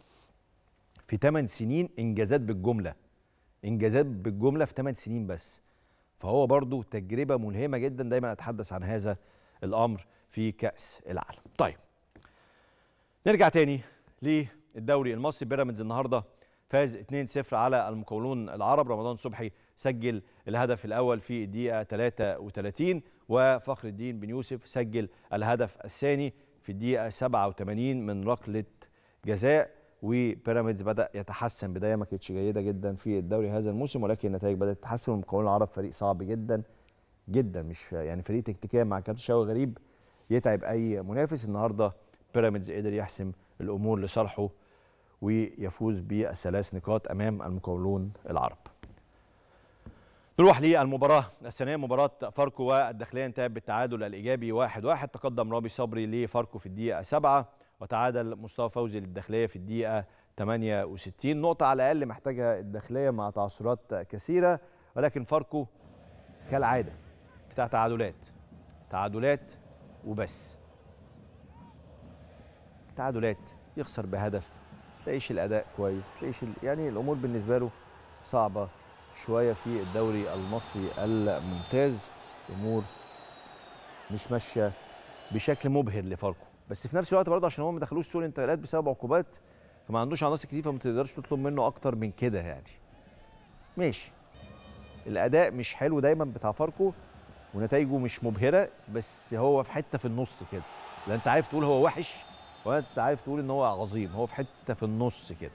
في 8 سنين انجازات بالجمله انجازات بالجمله في 8 سنين بس فهو برضو تجربه ملهمه جدا دايما اتحدث عن هذا الامر في كاس العالم طيب نرجع تاني للدوري المصري بيراميدز النهارده فاز 2-0 على المقاولون العرب رمضان صبحي سجل الهدف الاول في الدقيقه 33 وفخر الدين بن يوسف سجل الهدف الثاني في الدقيقه 87 من ركله جزاء وبيراميدز بدا يتحسن بدايه ما كانتش جيده جدا في الدوري هذا الموسم ولكن النتائج بدات تتحسن والمقاولون العرب فريق صعب جدا جدا مش يعني فريق تكتيكيا مع كابتن شوقي غريب يتعب اي منافس النهارده بيراميدز قدر يحسم الامور لصالحه ويفوز بالثلاث نقاط امام المقاولون العرب. نروح للمباراه الثانيه مباراه فاركو والداخليه انتهت بالتعادل الايجابي 1-1 واحد واحد. تقدم رامي صبري لفاركو في الدقيقه 7 وتعادل مصطفى فوزي للداخليه في الدقيقه 68 نقطه على الاقل محتاجها الداخليه مع تعثرات كثيره ولكن فاركو كالعاده بتاع تعادلات تعادلات وبس تعادلات يخسر بهدف تلاقيش الاداء كويس تلاقيش ال- يعني الامور بالنسبه له صعبه شويه في الدوري المصري الممتاز الامور مش ماشيه بشكل مبهر لفاركو بس في نفس الوقت برضه عشان هو ما دخلوش سوق الانتقالات بسبب عقوبات فما عندوش عناصر كتير فما تقدرش تطلب منه اكتر من كده يعني ماشي الاداء مش حلو دايما بتاع فاركو ونتائجه مش مبهره بس هو في حته في النص كده لا انت عارف تقول هو وحش ولا انت عارف تقول ان هو عظيم هو في حته في النص كده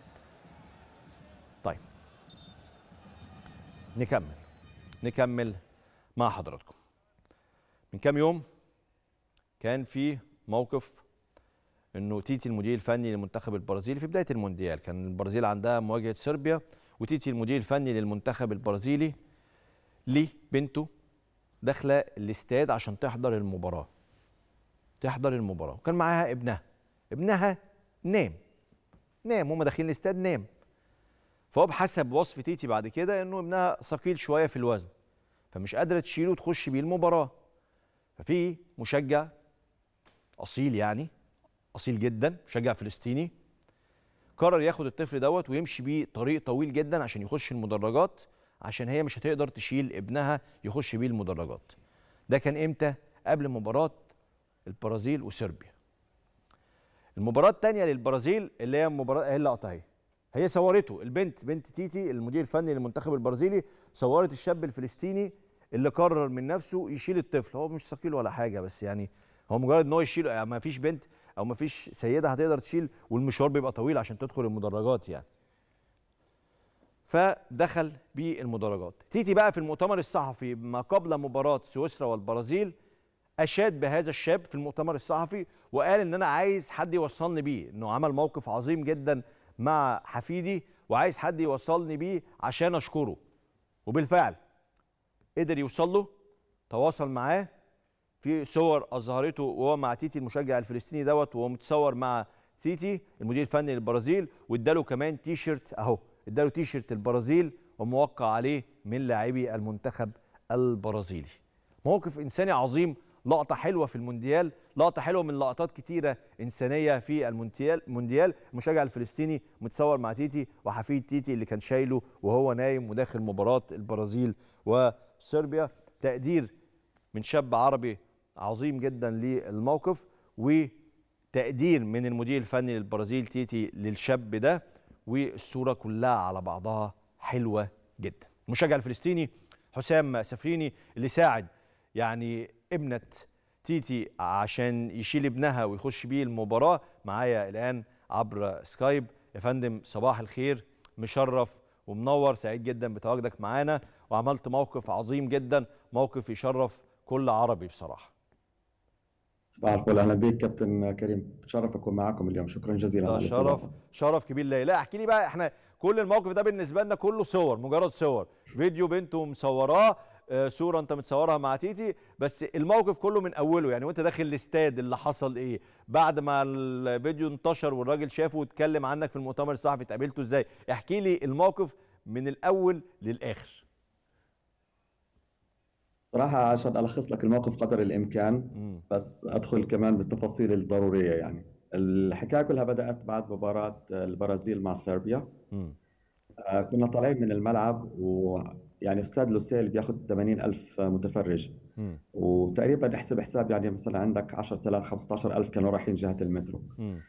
طيب نكمل نكمل مع حضراتكم من كام يوم كان في موقف انه تيتي المدير الفني للمنتخب البرازيلي في بدايه المونديال كان البرازيل عندها مواجهه صربيا وتيتي المدير الفني للمنتخب البرازيلي ليه بنته داخله الاستاد عشان تحضر المباراه تحضر المباراه وكان معاها ابنها ابنها نام نام هما داخلين الاستاد نام فهو بحسب وصف تيتي بعد كده انه ابنها ثقيل شويه في الوزن فمش قادره تشيله وتخش بيه المباراه ففي مشجع اصيل يعني اصيل جدا مشجع فلسطيني قرر ياخد الطفل دوت ويمشي بيه طريق طويل جدا عشان يخش المدرجات عشان هي مش هتقدر تشيل ابنها يخش بيه المدرجات ده كان امتى قبل مباراه البرازيل وصربيا المباراه الثانيه للبرازيل اللي هي مباراه هي اللقطه اهي هي صورته البنت بنت تيتي المدير الفني للمنتخب البرازيلي صورت الشاب الفلسطيني اللي قرر من نفسه يشيل الطفل هو مش ثقيل ولا حاجه بس يعني هو مجرد ان هو يشيله يعني ما فيش بنت او ما فيش سيده هتقدر تشيل والمشوار بيبقى طويل عشان تدخل المدرجات يعني فدخل بالمدرجات تيتي بقى في المؤتمر الصحفي ما قبل مباراه سويسرا والبرازيل اشاد بهذا الشاب في المؤتمر الصحفي وقال ان انا عايز حد يوصلني بيه انه عمل موقف عظيم جدا مع حفيدي وعايز حد يوصلني بيه عشان اشكره وبالفعل قدر يوصل له تواصل معاه في صور اظهرته وهو مع تيتي المشجع الفلسطيني دوت وهو متصور مع تيتي المدير الفني للبرازيل واداله كمان تي شيرت اهو اداله تي شيرت البرازيل وموقع عليه من لاعبي المنتخب البرازيلي موقف انساني عظيم لقطه حلوه في المونديال لقطه حلوه من لقطات كتيره انسانيه في المونديال المونديال المشجع الفلسطيني متصور مع تيتي وحفيد تيتي اللي كان شايله وهو نايم وداخل مباراه البرازيل وصربيا تقدير من شاب عربي عظيم جدا للموقف وتقدير من المدير الفني للبرازيل تيتي للشاب ده والصوره كلها على بعضها حلوه جدا المشجع الفلسطيني حسام سفريني اللي ساعد يعني ابنه تيتي عشان يشيل ابنها ويخش بيه المباراه معايا الان عبر سكايب يا فندم صباح الخير مشرف ومنور سعيد جدا بتواجدك معانا وعملت موقف عظيم جدا موقف يشرف كل عربي بصراحه صباح الفل اهلا بيك كابتن كريم شرف اكون معكم اليوم شكرا جزيلا ده على شرف الاستضافه شرف كبير ليا لا احكي لي بقى احنا كل الموقف ده بالنسبه لنا كله صور مجرد صور فيديو بنته مصوراه آه، صوره انت متصورها مع تيتي بس الموقف كله من اوله يعني وانت داخل الاستاد اللي حصل ايه بعد ما الفيديو انتشر والراجل شافه واتكلم عنك في المؤتمر الصحفي اتقابلته ازاي احكي لي الموقف من الاول للاخر صراحه عشان الخص لك الموقف قدر الامكان مم. بس ادخل كمان بالتفاصيل الضروريه يعني الحكايه كلها بدات بعد مباراه البرازيل مع صربيا مم. آه، كنا طالعين من الملعب ويعني استاد لوسيل بياخذ 80 الف متفرج مم. وتقريبا احسب حساب يعني مثلا عندك 10000 15000 كانوا رايحين جهه المترو مم.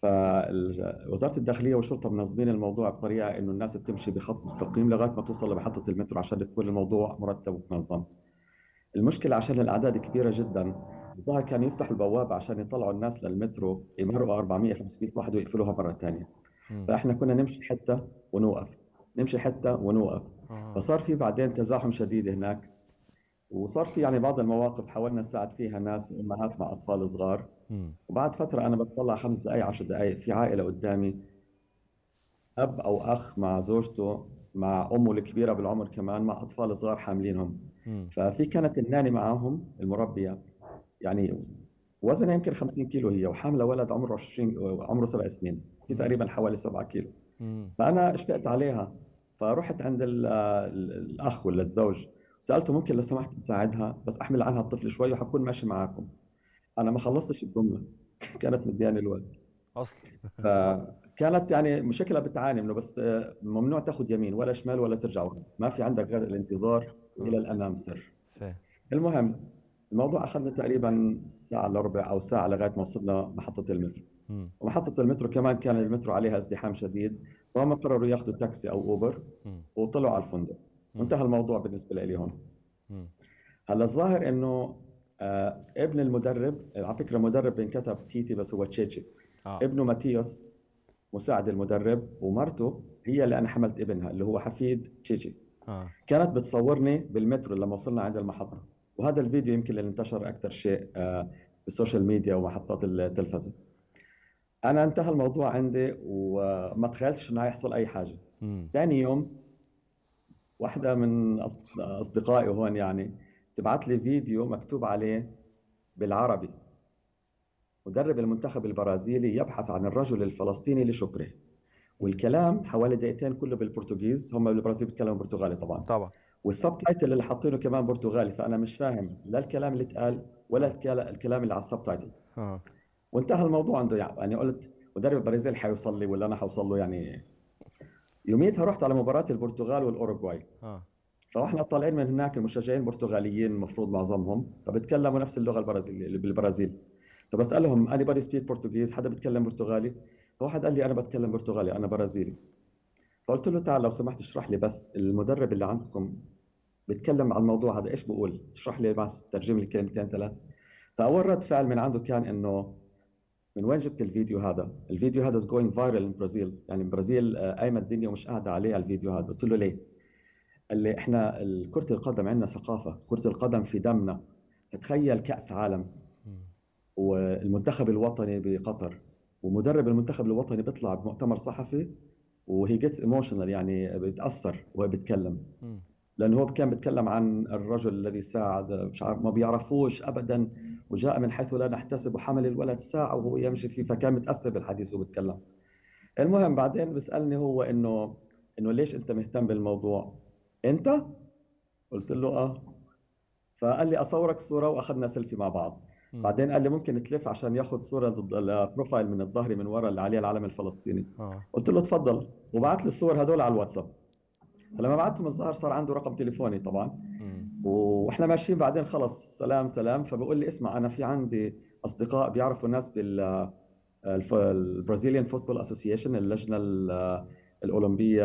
فوزاره الداخليه والشرطه منظمين الموضوع بطريقه انه الناس بتمشي بخط مستقيم لغايه ما توصل لمحطه المترو عشان يكون الموضوع مرتب ومنظم. المشكله عشان الاعداد كبيره جدا الظاهر كانوا يفتحوا البوابه عشان يطلعوا الناس للمترو يمرقوا 400 500 واحد ويقفلوها مره ثانيه. مم. فاحنا كنا نمشي حته ونوقف نمشي حته ونوقف آه. فصار في بعدين تزاحم شديد هناك وصار في يعني بعض المواقف حاولنا نساعد فيها ناس وامهات مع اطفال صغار مم. وبعد فترة أنا بتطلع خمس دقايق عشر دقايق في عائلة قدامي أب أو أخ مع زوجته مع أمه الكبيرة بالعمر كمان مع أطفال صغار حاملينهم مم. ففي كانت الناني معاهم المربية يعني وزنها يمكن 50 كيلو هي وحاملة ولد عمره 20 عمره سبع سنين في تقريبا حوالي 7 كيلو مم. فأنا اشتقت عليها فرحت عند ال- ال- الأخ ولا الزوج سألته ممكن لو سمحت تساعدها بس أحمل عنها الطفل شوي وحكون ماشي معاكم أنا ما خلصتش الجملة كانت مدياني الولد اصلا فكانت يعني مشكلة بتعاني منه بس آه، ممنوع تاخذ يمين ولا شمال ولا ترجع ورا ما في عندك غير الانتظار إلى الأمام سر فاهم المهم الموضوع أخذنا تقريبا ساعة إلا ربع أو ساعة لغاية ما وصلنا محطة المترو مم. ومحطة المترو كمان كان المترو عليها ازدحام شديد فهم قرروا ياخذوا تاكسي أو أوبر مم. وطلعوا على الفندق مم. وانتهى الموضوع بالنسبة لي هون مم. هلا الظاهر انه آه ابن المدرب على فكره مدرب بينكتب تيتي بس هو تشيتشي اه ابنه ماتيوس مساعد المدرب ومرته هي اللي انا حملت ابنها اللي هو حفيد تشيتشي اه كانت بتصورني بالمترو لما وصلنا عند المحطه وهذا الفيديو يمكن اللي انتشر اكثر شيء آه بالسوشيال ميديا ومحطات التلفزه انا انتهى الموضوع عندي وما تخيلتش انه هيحصل اي حاجه مم. ثاني يوم واحدة من أص- أصدقائي هون يعني تبعت لي فيديو مكتوب عليه بالعربي مدرب المنتخب البرازيلي يبحث عن الرجل الفلسطيني لشكره والكلام حوالي دقيقتين كله بالبرتغيز هم بالبرازيل بيتكلموا برتغالي طبعا طبعا والسب تايتل اللي حاطينه كمان برتغالي فأنا مش فاهم لا الكلام اللي اتقال ولا الكلا- الكلام اللي على السب تايتل اه وانتهى الموضوع عنده يعني قلت مدرب البرازيل حيوصل لي ولا انا حوصل له يعني يوميتها رحت على مباراة البرتغال والاوروغواي اه فاحنا طالعين من هناك المشجعين البرتغاليين المفروض معظمهم فبتكلموا نفس اللغه البرازيليه اللي بالبرازيل فبسالهم اني بادي سبيك برتغيز حدا بيتكلم برتغالي فواحد قال لي انا بتكلم برتغالي انا برازيلي فقلت له تعال لو سمحت اشرح لي بس المدرب اللي عندكم بيتكلم عن الموضوع هذا ايش بقول اشرح لي بس ترجم لي كلمتين ثلاث فاول رد فعل من عنده كان انه من وين جبت الفيديو هذا؟ الفيديو هذا از جوينج فايرل ان برازيل، يعني برازيل آه، قايمه الدنيا ومش قاعده عليه الفيديو هذا، قلت له ليه؟ قال لي احنا كرة القدم عندنا ثقافة، كرة القدم في دمنا، تخيل كأس عالم والمنتخب الوطني بقطر ومدرب المنتخب الوطني بيطلع بمؤتمر صحفي وهي جيتس ايموشنال يعني بيتاثر وهو بيتكلم مم. لانه هو كان بيتكلم عن الرجل الذي ساعد مش عارف ما بيعرفوش ابدا وجاء من حيث لا نحتسب وحمل الولد ساعه وهو يمشي فيه فكان متاثر بالحديث وهو بيتكلم المهم بعدين بيسالني هو انه انه ليش انت مهتم بالموضوع انت قلت له اه فقال لي اصورك صوره واخذنا سيلفي مع بعض مم. بعدين قال لي ممكن تلف عشان ياخذ صوره ضد البروفايل من الظهر من ورا اللي عليه العلم الفلسطيني اه قلت له تفضل وبعت لي الصور هدول على الواتساب فلما بعتهم الظاهر صار عنده رقم تليفوني طبعا مم. واحنا ماشيين بعدين خلص سلام سلام فبقول لي اسمع انا في عندي اصدقاء بيعرفوا ناس بال الف- البرازيليان فوتبول اسوسيشن اللجنه ال- الاولمبيه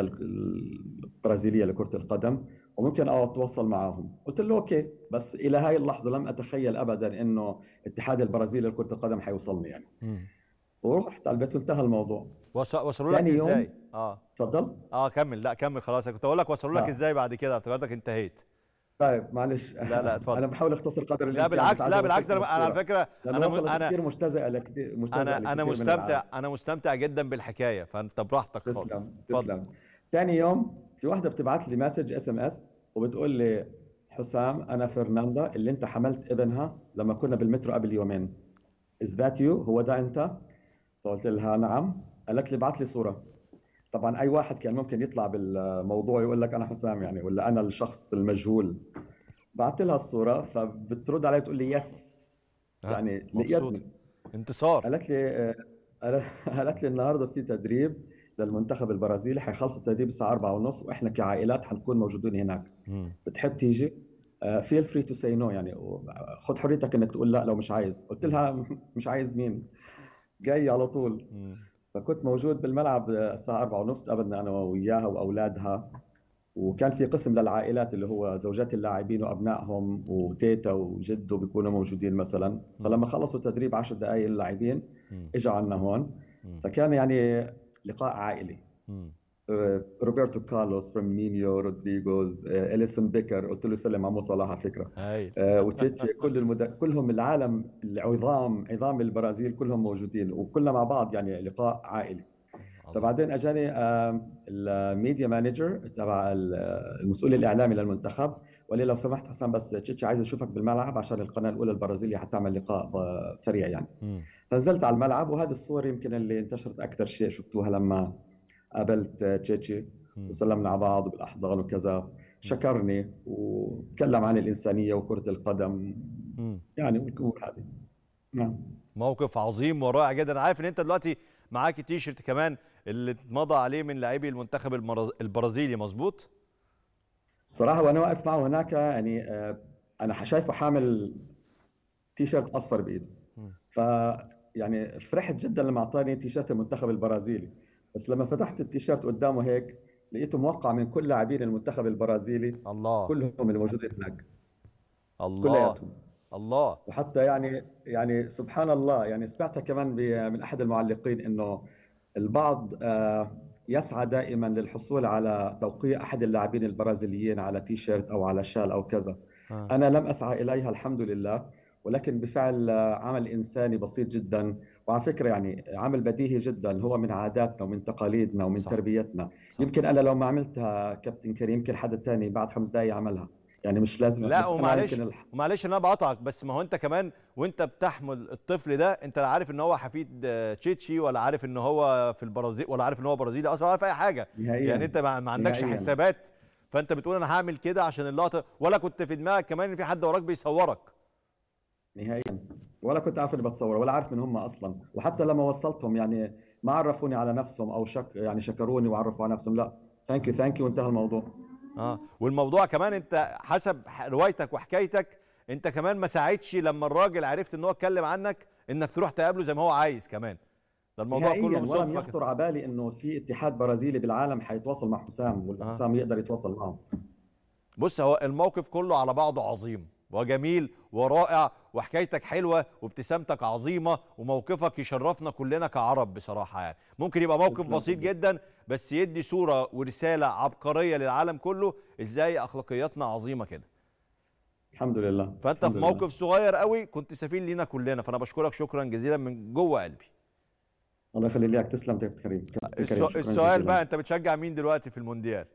البرازيليه لكره القدم وممكن اتواصل معهم قلت له اوكي بس الى هاي اللحظه لم اتخيل ابدا انه اتحاد البرازيلي لكره القدم حيوصلني يعني مم. ورحت على البيت وانتهى الموضوع وص- وصلوا لك تاني يوم- ازاي؟ اه تفضل اه كمل لا كمل خلاص أنا كنت اقول لك وصلوا لك لا. ازاي بعد كده افتكرتك انتهيت طيب معلش لا، لا، اتفضل. انا بحاول اختصر قدر لا الامكان بالعكس بس عايز لا بالعكس أوصلكم انا انا على الصورة. فكره لانه انا وصلت انا كثير مجتزئه لكثير مجتزئه انا انا لكثير من مستمتع العالم. انا مستمتع جدا بالحكايه فانت براحتك خالص تسلم اتفضل. تسلم ثاني يوم في واحده بتبعت لي مسج اس ام اس وبتقول لي حسام انا فرناندا اللي انت حملت ابنها لما كنا بالمترو قبل يومين از ذات يو هو ده انت فقلت لها نعم قالت لي بعت لي صوره طبعا اي واحد كان ممكن يطلع بالموضوع يقول لك انا حسام يعني ولا انا الشخص المجهول بعت لها الصوره فبترد علي بتقول لي يس ها، يعني مبسوط. لقيتني انتصار قالت لي آه، قال- قالت لي النهارده في تدريب للمنتخب البرازيلي حيخلصوا التدريب الساعه 4 ونص واحنا كعائلات حنكون موجودين هناك مم. بتحب تيجي فيل فري تو سي نو يعني خذ حريتك انك تقول لا لو مش عايز قلت لها مش عايز مين جاي على طول مم. فكنت موجود بالملعب الساعه 4 ونص تقابلنا انا وياها واولادها وكان في قسم للعائلات اللي هو زوجات اللاعبين وابنائهم وتيتا وجده بيكونوا موجودين مثلا فلما خلصوا تدريب 10 دقائق اللاعبين مم. اجوا عنا هون مم. فكان يعني لقاء عائلي مم. آه، روبرتو كارلوس فيرمينيو رودريغوز آه، اليسون بيكر قلت له سلم على مو صلاح على فكره هاي آه، وتشيتشي كل المد... كلهم العالم العظام عظام البرازيل كلهم موجودين وكلنا مع بعض يعني لقاء عائلي فبعدين اجاني آم، الميديا مانجر تبع ال- المسؤول الاعلامي للمنتخب وقال لي لو سمحت حسام بس تشيتشي عايز اشوفك بالملعب عشان القناه الاولى البرازيليه حتعمل لقاء ب- سريع يعني مم. فنزلت على الملعب وهذه الصور يمكن اللي انتشرت اكثر شيء شفتوها لما قابلت تشيتشي مم. وسلمنا على بعض بالاحضان وكذا شكرني وتكلم عن الانسانيه وكره القدم مم. يعني والامور هذه نعم موقف عظيم ورائع جدا أنا عارف ان انت دلوقتي معاك تي شيرت كمان اللي اتمضى عليه من لاعبي المنتخب المرز- البرازيلي مظبوط صراحه وانا واقف معه هناك يعني آه، انا شايفه حامل تي شيرت اصفر بايده مم. ف يعني فرحت جدا لما اعطاني تي شيرت المنتخب البرازيلي بس لما فتحت التي شيرت قدامه هيك لقيته موقع من كل لاعبين المنتخب البرازيلي الله كلهم اللي موجودين هناك الله كلياتهم الله وحتى يعني يعني سبحان الله يعني سمعتها كمان ب- من احد المعلقين انه البعض آه، يسعى دائما للحصول على توقيع احد اللاعبين البرازيليين على تي شيرت او على شال او كذا آه. انا لم اسعى اليها الحمد لله ولكن بفعل آه، عمل انساني بسيط جدا وعلى فكره يعني عمل بديهي جدا هو من عاداتنا ومن تقاليدنا ومن صح. تربيتنا صح. يمكن انا لو ما عملتها كابتن كريم يمكن حدا تاني بعد خمس دقائق عملها يعني مش لازم لا بس أنا ومعلش يمكن الح- ومعلش ان انا بقطعك بس ما هو انت كمان وانت بتحمل الطفل ده انت لا عارف ان هو حفيد آه، تشيتشي ولا عارف ان هو في البرازيل ولا عارف ان هو برازيلي اصلا ولا عارف اي حاجه نهائيا يعني انت ما ما عندكش نهائياً. حسابات فانت بتقول انا هعمل كده عشان اللقطه ولا كنت في دماغك كمان ان في حد وراك بيصورك نهائيا ولا كنت عارف اني بتصور ولا عارف من هم اصلا وحتى لما وصلتهم يعني ما عرفوني على نفسهم او شك يعني شكروني وعرفوا على نفسهم لا ثانك يو ثانك يو وانتهى الموضوع اه والموضوع كمان انت حسب ح- روايتك وحكايتك انت كمان ما ساعدش لما الراجل عرفت ان هو اتكلم عنك انك تروح تقابله زي ما هو عايز كمان ده الموضوع كله نهائيا ولم بالصدفه كده. يخطر على بالي انه في اتحاد برازيلي بالعالم حيتواصل مع حسام وحسام يقدر يتواصل معه بص هو الموقف كله على بعضه عظيم وجميل ورائع وحكايتك حلوه وابتسامتك عظيمه وموقفك يشرفنا كلنا كعرب بصراحه يعني ممكن يبقى موقف تسلم بسيط صديقي. جدا بس يدي صوره ورساله عبقريه للعالم كله ازاي اخلاقياتنا عظيمه كده الحمد لله فانت الحمد في لله. موقف صغير قوي كنت سفير لينا كلنا فانا بشكرك شكرا جزيلا من جوه قلبي الله يخلي لك تسلم كابتن كريم كابتن كريم السو- شكراً السؤال جزيلاً. بقى انت بتشجع مين دلوقتي في المونديال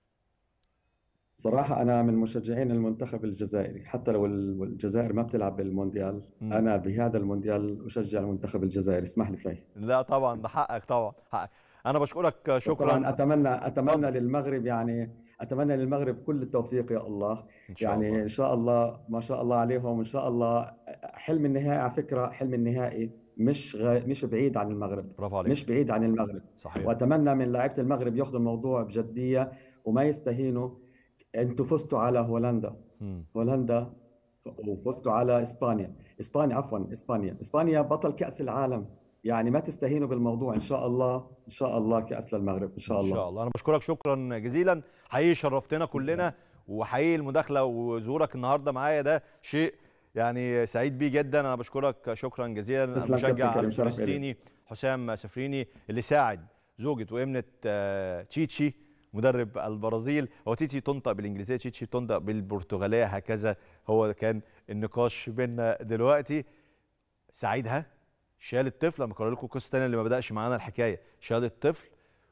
صراحة أنا من مشجعين المنتخب الجزائري حتى لو ال- الجزائر ما بتلعب بالمونديال مم. أنا بهذا المونديال أشجع المنتخب الجزائري اسمح لي فيه لا طبعا ده حقك طبعا حقك انا بشكرك بس طبعا شكرا أتمنى أتمنى اتفضل. للمغرب يعني أتمنى للمغرب كل التوفيق يا الله ان شاء يعني الله إن شاء الله ما شاء الله عليهم إن شاء الله حلم النهائي على فكرة حلم النهائي مش غ... مش بعيد عن المغرب برافو عليك مش بعيد عن المغرب صحيح واتمنى من لاعيبه المغرب ياخذوا الموضوع بجديه وما يستهينوا انتوا فزتوا على هولندا مم. هولندا وفزتوا على اسبانيا اسبانيا عفوا اسبانيا اسبانيا بطل كاس العالم يعني ما تستهينوا بالموضوع ان شاء الله ان شاء الله كاس للمغرب ان شاء ان الله شاء الله انا بشكرك شكرا جزيلا حقيقي شرفتنا كلنا وحقيقي المداخله وظهورك النهارده معايا ده شيء يعني سعيد بيه جدا انا بشكرك شكرا جزيلا تسلم كابتن المشجع كريم، شرف إلي. الفلسطيني حسام سفريني اللي ساعد زوجة وابنة آه، تشيتشي مدرب البرازيل هو تيتي تنطق بالانجليزيه تشيتشي تنطق بالبرتغاليه هكذا هو كان النقاش بينا دلوقتي ساعدها شال الطفل انا بكرر لكم قصه ثانيه اللي ما بداش معانا الحكايه شال الطفل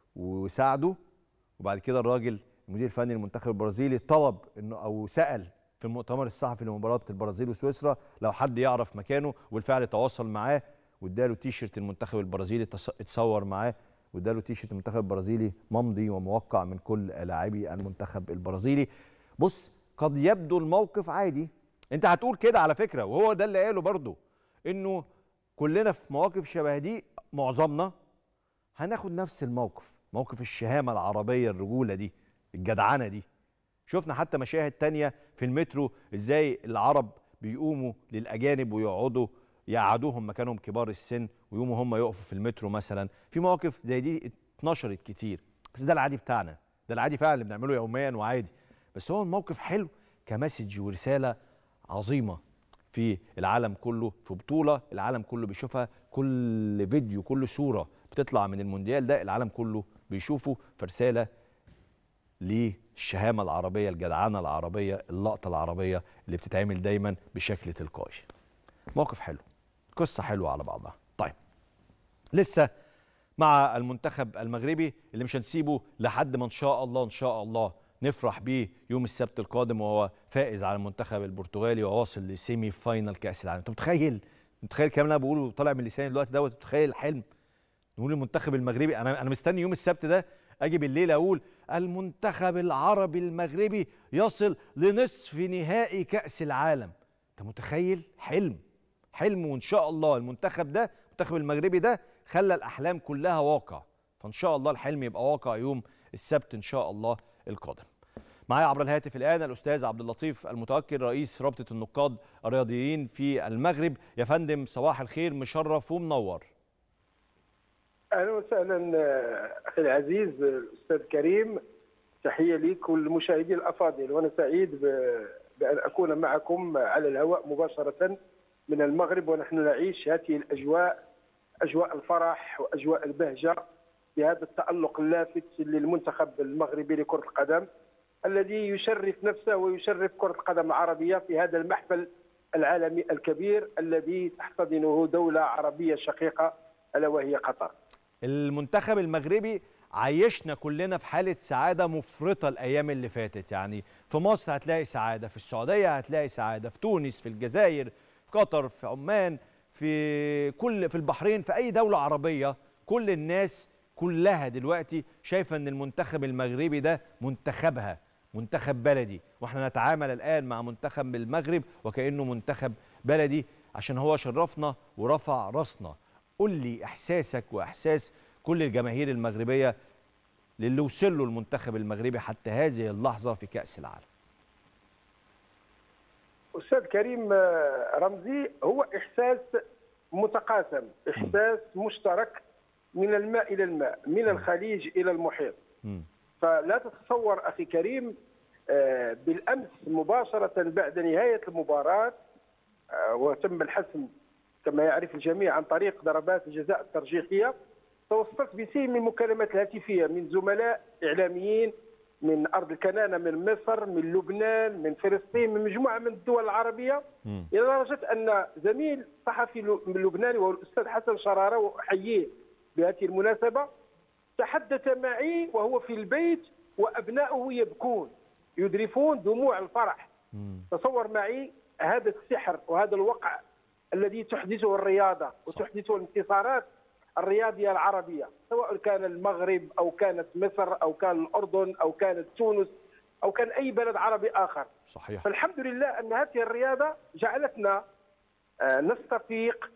وساعده وبعد كده الراجل المدير الفني للمنتخب البرازيلي طلب انه او سال في المؤتمر الصحفي لمباراه البرازيل وسويسرا لو حد يعرف مكانه وبالفعل تواصل معاه واداله تيشرت المنتخب البرازيلي تص- اتصور معاه واداله تيشرت المنتخب البرازيلي ممضي وموقع من كل لاعبي المنتخب البرازيلي بص قد يبدو الموقف عادي انت هتقول كده على فكره وهو ده اللي قاله برضه انه كلنا في مواقف شبه دي معظمنا هناخد نفس الموقف موقف الشهامة العربية الرجولة دي الجدعنة دي شفنا حتى مشاهد تانية في المترو ازاي العرب بيقوموا للأجانب ويقعدوا يقعدوهم مكانهم كبار السن ويقوموا هم يقفوا في المترو مثلا في مواقف زي دي اتنشرت كتير بس ده العادي بتاعنا ده العادي فعلا اللي بنعمله يوميا وعادي بس هو الموقف حلو كمسج ورسالة عظيمة في العالم كله في بطولة العالم كله بيشوفها كل فيديو كل صورة بتطلع من المونديال ده العالم كله بيشوفه فرسالة للشهامة العربية الجدعنة العربية اللقطة العربية اللي بتتعمل دايما بشكل تلقائي موقف حلو قصة حلوة على بعضها طيب لسه مع المنتخب المغربي اللي مش هنسيبه لحد ما ان شاء الله ان شاء الله نفرح بيه يوم السبت القادم وهو فائز على المنتخب البرتغالي وواصل لسيمي فاينال كاس العالم انت متخيل متخيل الكلام اللي انا بقوله طالع من لساني دلوقتي دوت متخيل الحلم نقول المنتخب المغربي انا انا مستني يوم السبت ده اجي بالليل اقول المنتخب العربي المغربي يصل لنصف نهائي كاس العالم انت متخيل حلم حلم وان شاء الله المنتخب ده المنتخب المغربي ده خلى الاحلام كلها واقع فان شاء الله الحلم يبقى واقع يوم السبت ان شاء الله القادم معايا عبر الهاتف الان الاستاذ عبد اللطيف المتوكل رئيس رابطه النقاد الرياضيين في المغرب يا فندم صباح الخير مشرف ومنور اهلا وسهلا آه، اخي العزيز آه، الاستاذ كريم تحيه لك والمشاهدين الافاضل وانا سعيد ب- بان اكون معكم على الهواء مباشره من المغرب ونحن نعيش هذه الاجواء اجواء الفرح واجواء البهجه بهذا التالق اللافت للمنتخب المغربي لكره القدم الذي يشرف نفسه ويشرف كره القدم العربيه في هذا المحفل العالمي الكبير الذي تحتضنه دوله عربيه شقيقه الا وهي قطر. المنتخب المغربي عايشنا كلنا في حالة سعادة مفرطة الأيام اللي فاتت يعني في مصر هتلاقي سعادة في السعودية هتلاقي سعادة في تونس في الجزائر في قطر في عمان في كل في البحرين في أي دولة عربية كل الناس كلها دلوقتي شايفة أن المنتخب المغربي ده منتخبها منتخب بلدي واحنا نتعامل الآن مع منتخب المغرب وكأنه منتخب بلدي عشان هو شرفنا ورفع راسنا قول لي احساسك واحساس كل الجماهير المغربيه للي وصل له المنتخب المغربي حتى هذه اللحظه في كاس العالم استاذ كريم آه، رمزي هو احساس متقاسم احساس مشترك من الماء الى الماء من الخليج الى المحيط مم. فلا تتصور اخي كريم آه، بالامس مباشره بعد نهايه المباراه آه، وتم الحسم كما يعرف الجميع عن طريق ضربات الجزاء الترجيحيه توصلت بسيل من المكالمات الهاتفيه من زملاء اعلاميين من ارض الكنانه من مصر من لبنان من فلسطين من مجموعه من الدول العربيه مم. الى درجه ان زميل صحفي لو- من لبناني وهو الاستاذ حسن شراره واحييه بهذه المناسبه تحدث معي وهو في البيت وابناؤه يبكون يذرفون دموع الفرح مم. تصور معي هذا السحر وهذا الوقع الذي تحدثه الرياضه وتحدثه الانتصارات الرياضيه العربيه سواء كان المغرب او كانت مصر او كان الاردن او كانت تونس او كان اي بلد عربي اخر صحيح فالحمد لله ان هذه الرياضه جعلتنا آه، نستفيق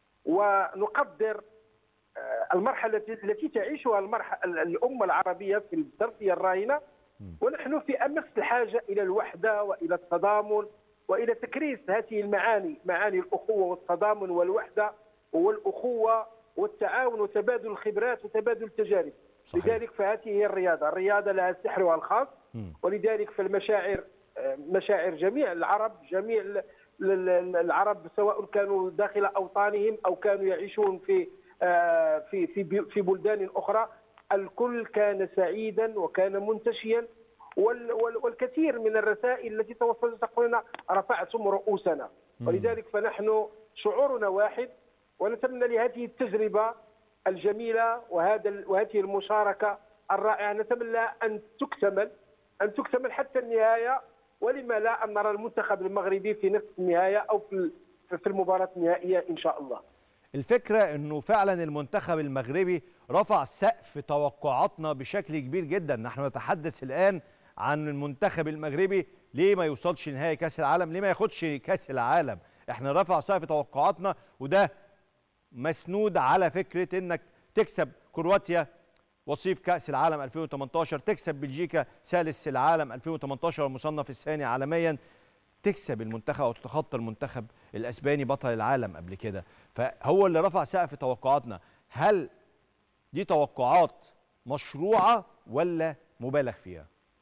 ونقدر آه، المرحله التي التي تعيشها المرحله الامه العربيه في التربيه الراهنه ونحن في امس الحاجه الى الوحده والى التضامن والى تكريس هذه المعاني معاني الاخوه والتضامن والوحده والاخوه والتعاون وتبادل الخبرات وتبادل التجارب صحيح. لذلك فهذه هي الرياضه الرياضه لها سحرها الخاص مم. ولذلك فالمشاعر آه، مشاعر جميع العرب جميع ال- ال- ال- العرب سواء كانوا داخل اوطانهم او كانوا يعيشون في آه، في في بي- في بلدان اخرى الكل كان سعيدا وكان منتشيا وال- وال- والكثير من الرسائل التي توصلت تقول لنا رفعتم رؤوسنا ولذلك فنحن شعورنا واحد ونتمنى لهذه التجربه الجميله وهذا ال- وهذه المشاركه الرائعه نتمنى ان تكتمل ان تكتمل حتى النهايه ولما لا ان نرى المنتخب المغربي في نصف النهايه او في ال- في المباراه النهائيه ان شاء الله. الفكره انه فعلا المنتخب المغربي رفع سقف توقعاتنا بشكل كبير جدا نحن نتحدث الان عن المنتخب المغربي ليه ما يوصلش نهائي كاس العالم ليه ما ياخدش كاس العالم احنا رفع سقف توقعاتنا وده مسنود على فكره انك تكسب كرواتيا وصيف كاس العالم 2018 تكسب بلجيكا ثالث العالم 2018 والمصنف الثاني عالميا تكسب المنتخب او تتخطى المنتخب الاسباني بطل العالم قبل كده فهو اللي رفع سقف توقعاتنا هل دي توقعات مشروعه ولا مبالغ فيها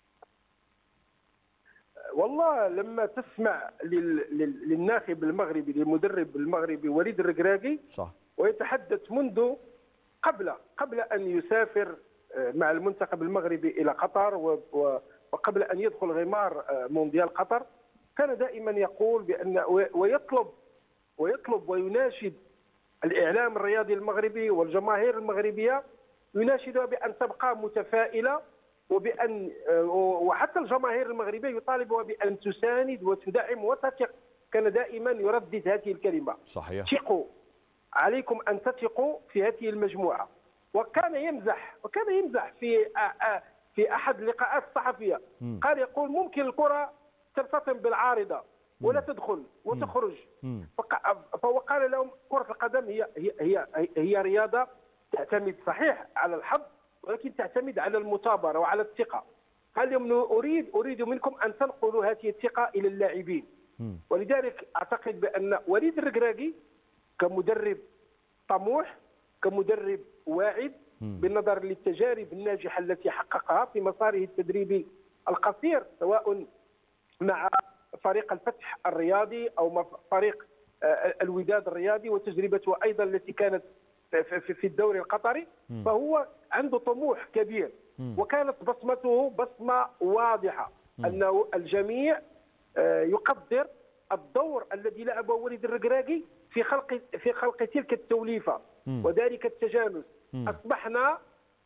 والله لما تسمع لل- لل- للناخب المغربي للمدرب المغربي وليد الركراكي صح ويتحدث منذ قبل قبل ان يسافر آه، مع المنتخب المغربي الى قطر و- و- وقبل ان يدخل غمار آه، مونديال قطر كان دائما يقول بان و- ويطلب ويطلب ويناشد الاعلام الرياضي المغربي والجماهير المغربيه يناشدها بان تبقى متفائله وبان آه، وحتى الجماهير المغربيه يطالبها بان تساند وتدعم وتثق كان دائما يردد هذه الكلمه صحيح ثقوا عليكم ان تثقوا في هذه المجموعه وكان يمزح وكان يمزح في آ- آ- في احد اللقاءات الصحفيه مم. قال يقول ممكن الكره ترتطم بالعارضه ولا تدخل وتخرج مم. فق- فهو قال لهم كره القدم هي هي هي, هي رياضه تعتمد صحيح على الحظ ولكن تعتمد على المثابره وعلى الثقه قال لهم اريد اريد منكم ان تنقلوا هذه الثقه الى اللاعبين مم. ولذلك اعتقد بان وليد الركراكي كمدرب طموح كمدرب واعد مم. بالنظر للتجارب الناجحه التي حققها في مساره التدريبي القصير سواء مع فريق الفتح الرياضي او مع فريق آه، الوداد الرياضي وتجربته ايضا التي كانت في- في في الدوري القطري مم. فهو عنده طموح كبير مم. وكانت بصمته بصمه واضحه انه الجميع آه، يقدر الدور الذي لعبه وليد الركراكي في خلق في خلق تلك التوليفه مم. وذلك التجانس مم. اصبحنا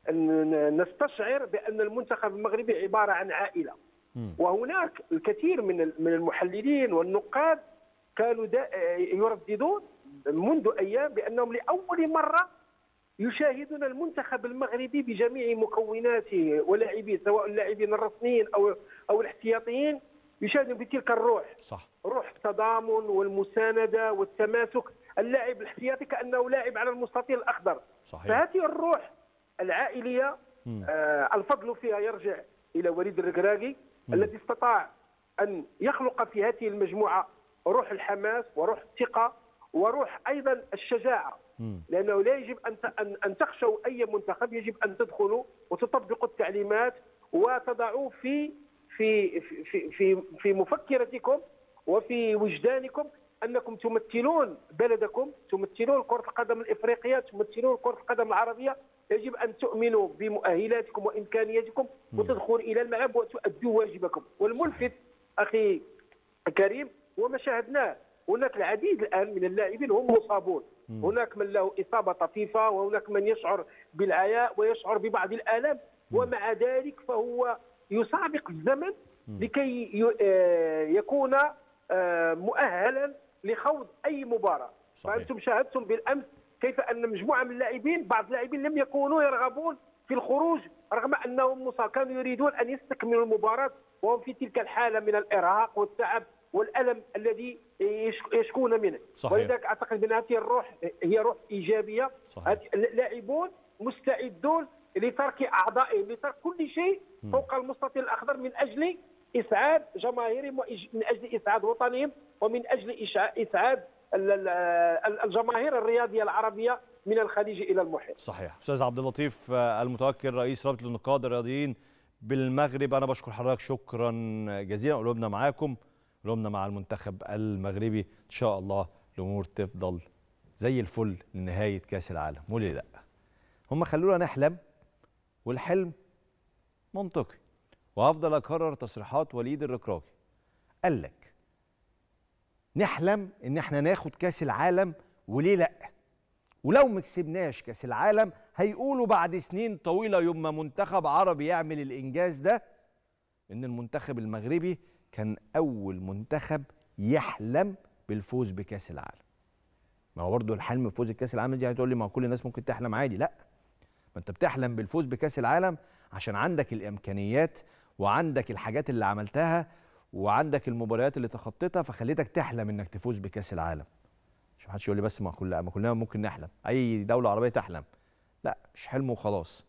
ن- نستشعر بان المنتخب المغربي عباره عن عائله مم. وهناك الكثير من ال- من المحللين والنقاد كانوا دا يرددون منذ ايام بانهم لاول مره يشاهدون المنتخب المغربي بجميع مكوناته ولاعبيه سواء اللاعبين الرسميين او او الاحتياطيين يشاهدون بتلك الروح صح روح التضامن والمسانده والتماسك اللاعب الاحتياطي كانه لاعب على المستطيل الاخضر صحيح فهذه الروح العائليه آه الفضل فيها يرجع الى وليد الركراكي الذي استطاع ان يخلق في هذه المجموعه روح الحماس وروح الثقه وروح ايضا الشجاعه مم. لانه لا يجب ان ت- ان ان تخشوا اي منتخب يجب ان تدخلوا وتطبقوا التعليمات وتضعوه في في في في في مفكرتكم وفي وجدانكم انكم تمثلون بلدكم تمثلون كره القدم الافريقيه تمثلون كره القدم العربيه يجب ان تؤمنوا بمؤهلاتكم وامكانياتكم وتدخلوا الى الملعب وتؤدوا واجبكم والملفت اخي كريم وما شاهدناه هناك العديد الان من اللاعبين هم مصابون هناك من له اصابه طفيفه وهناك من يشعر بالعياء ويشعر ببعض الالام ومع ذلك فهو يسابق الزمن لكي ي- آه، يكون آه، مؤهلا لخوض اي مباراه صحيح. فانتم شاهدتم بالامس كيف ان مجموعه من اللاعبين بعض اللاعبين لم يكونوا يرغبون في الخروج رغم انهم مصاب كانوا يريدون ان يستكملوا المباراه وهم في تلك الحاله من الارهاق والتعب والالم الذي يشك- يشكون منه صحيح. ولذلك اعتقد بان هذه الروح هي روح ايجابيه صحيح. هذه- اللاعبون مستعدون لترك اعضائهم لترك كل شيء فوق المستطيل الاخضر من اجل اسعاد جماهيرهم وإج- من اجل اسعاد وطنهم ومن اجل إشع- اسعاد ال- ال- ال- الجماهير الرياضيه العربيه من الخليج الى المحيط صحيح استاذ عبد اللطيف آه، المتوكل رئيس رابطه النقاد الرياضيين بالمغرب انا بشكر حضرتك شكرا جزيلا قلوبنا معاكم قلوبنا مع المنتخب المغربي ان شاء الله الامور تفضل زي الفل لنهايه كاس العالم وليه لا هم خلونا نحلم والحلم منطقي وهفضل اكرر تصريحات وليد الركراكي قال لك نحلم ان احنا ناخد كاس العالم وليه لا ولو ما كسبناش كاس العالم هيقولوا بعد سنين طويله يوم ما منتخب عربي يعمل الانجاز ده ان المنتخب المغربي كان اول منتخب يحلم بالفوز بكاس العالم ما هو برضه الحلم بفوز بكاس العالم دي هتقول لي ما كل الناس ممكن تحلم عادي لا ما انت بتحلم بالفوز بكاس العالم عشان عندك الامكانيات وعندك الحاجات اللي عملتها وعندك المباريات اللي تخطيتها فخليتك تحلم انك تفوز بكاس العالم مش محدش يقول لي بس ما كل ما كلنا ممكن نحلم اي دوله عربيه تحلم لا مش حلم وخلاص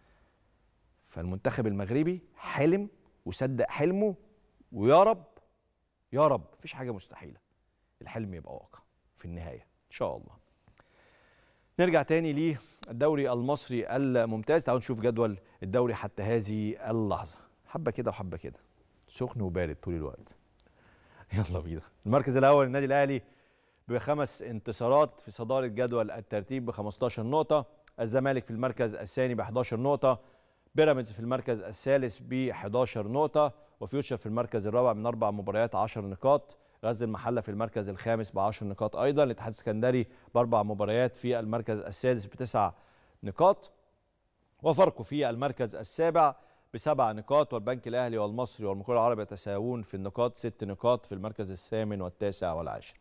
فالمنتخب المغربي حلم وصدق حلمه ويا رب يا رب مفيش حاجه مستحيله الحلم يبقى واقع في النهايه ان شاء الله نرجع تاني للدوري المصري الممتاز تعالوا نشوف جدول الدوري حتى هذه اللحظه حبه كده وحبه كده سخن وبارد طول الوقت يلا بينا المركز الاول النادي الاهلي بخمس انتصارات في صداره جدول الترتيب ب 15 نقطه الزمالك في المركز الثاني ب 11 نقطه بيراميدز في المركز الثالث ب 11 نقطه وفيوتشر في المركز الرابع من اربع مباريات 10 نقاط غزل المحله في المركز الخامس ب 10 نقاط ايضا الاتحاد السكندري باربع مباريات في المركز السادس بتسع نقاط وفاركو في المركز السابع بسبع نقاط والبنك الاهلي والمصري والمقاول العربي يتساوون في النقاط ست نقاط في المركز الثامن والتاسع والعاشر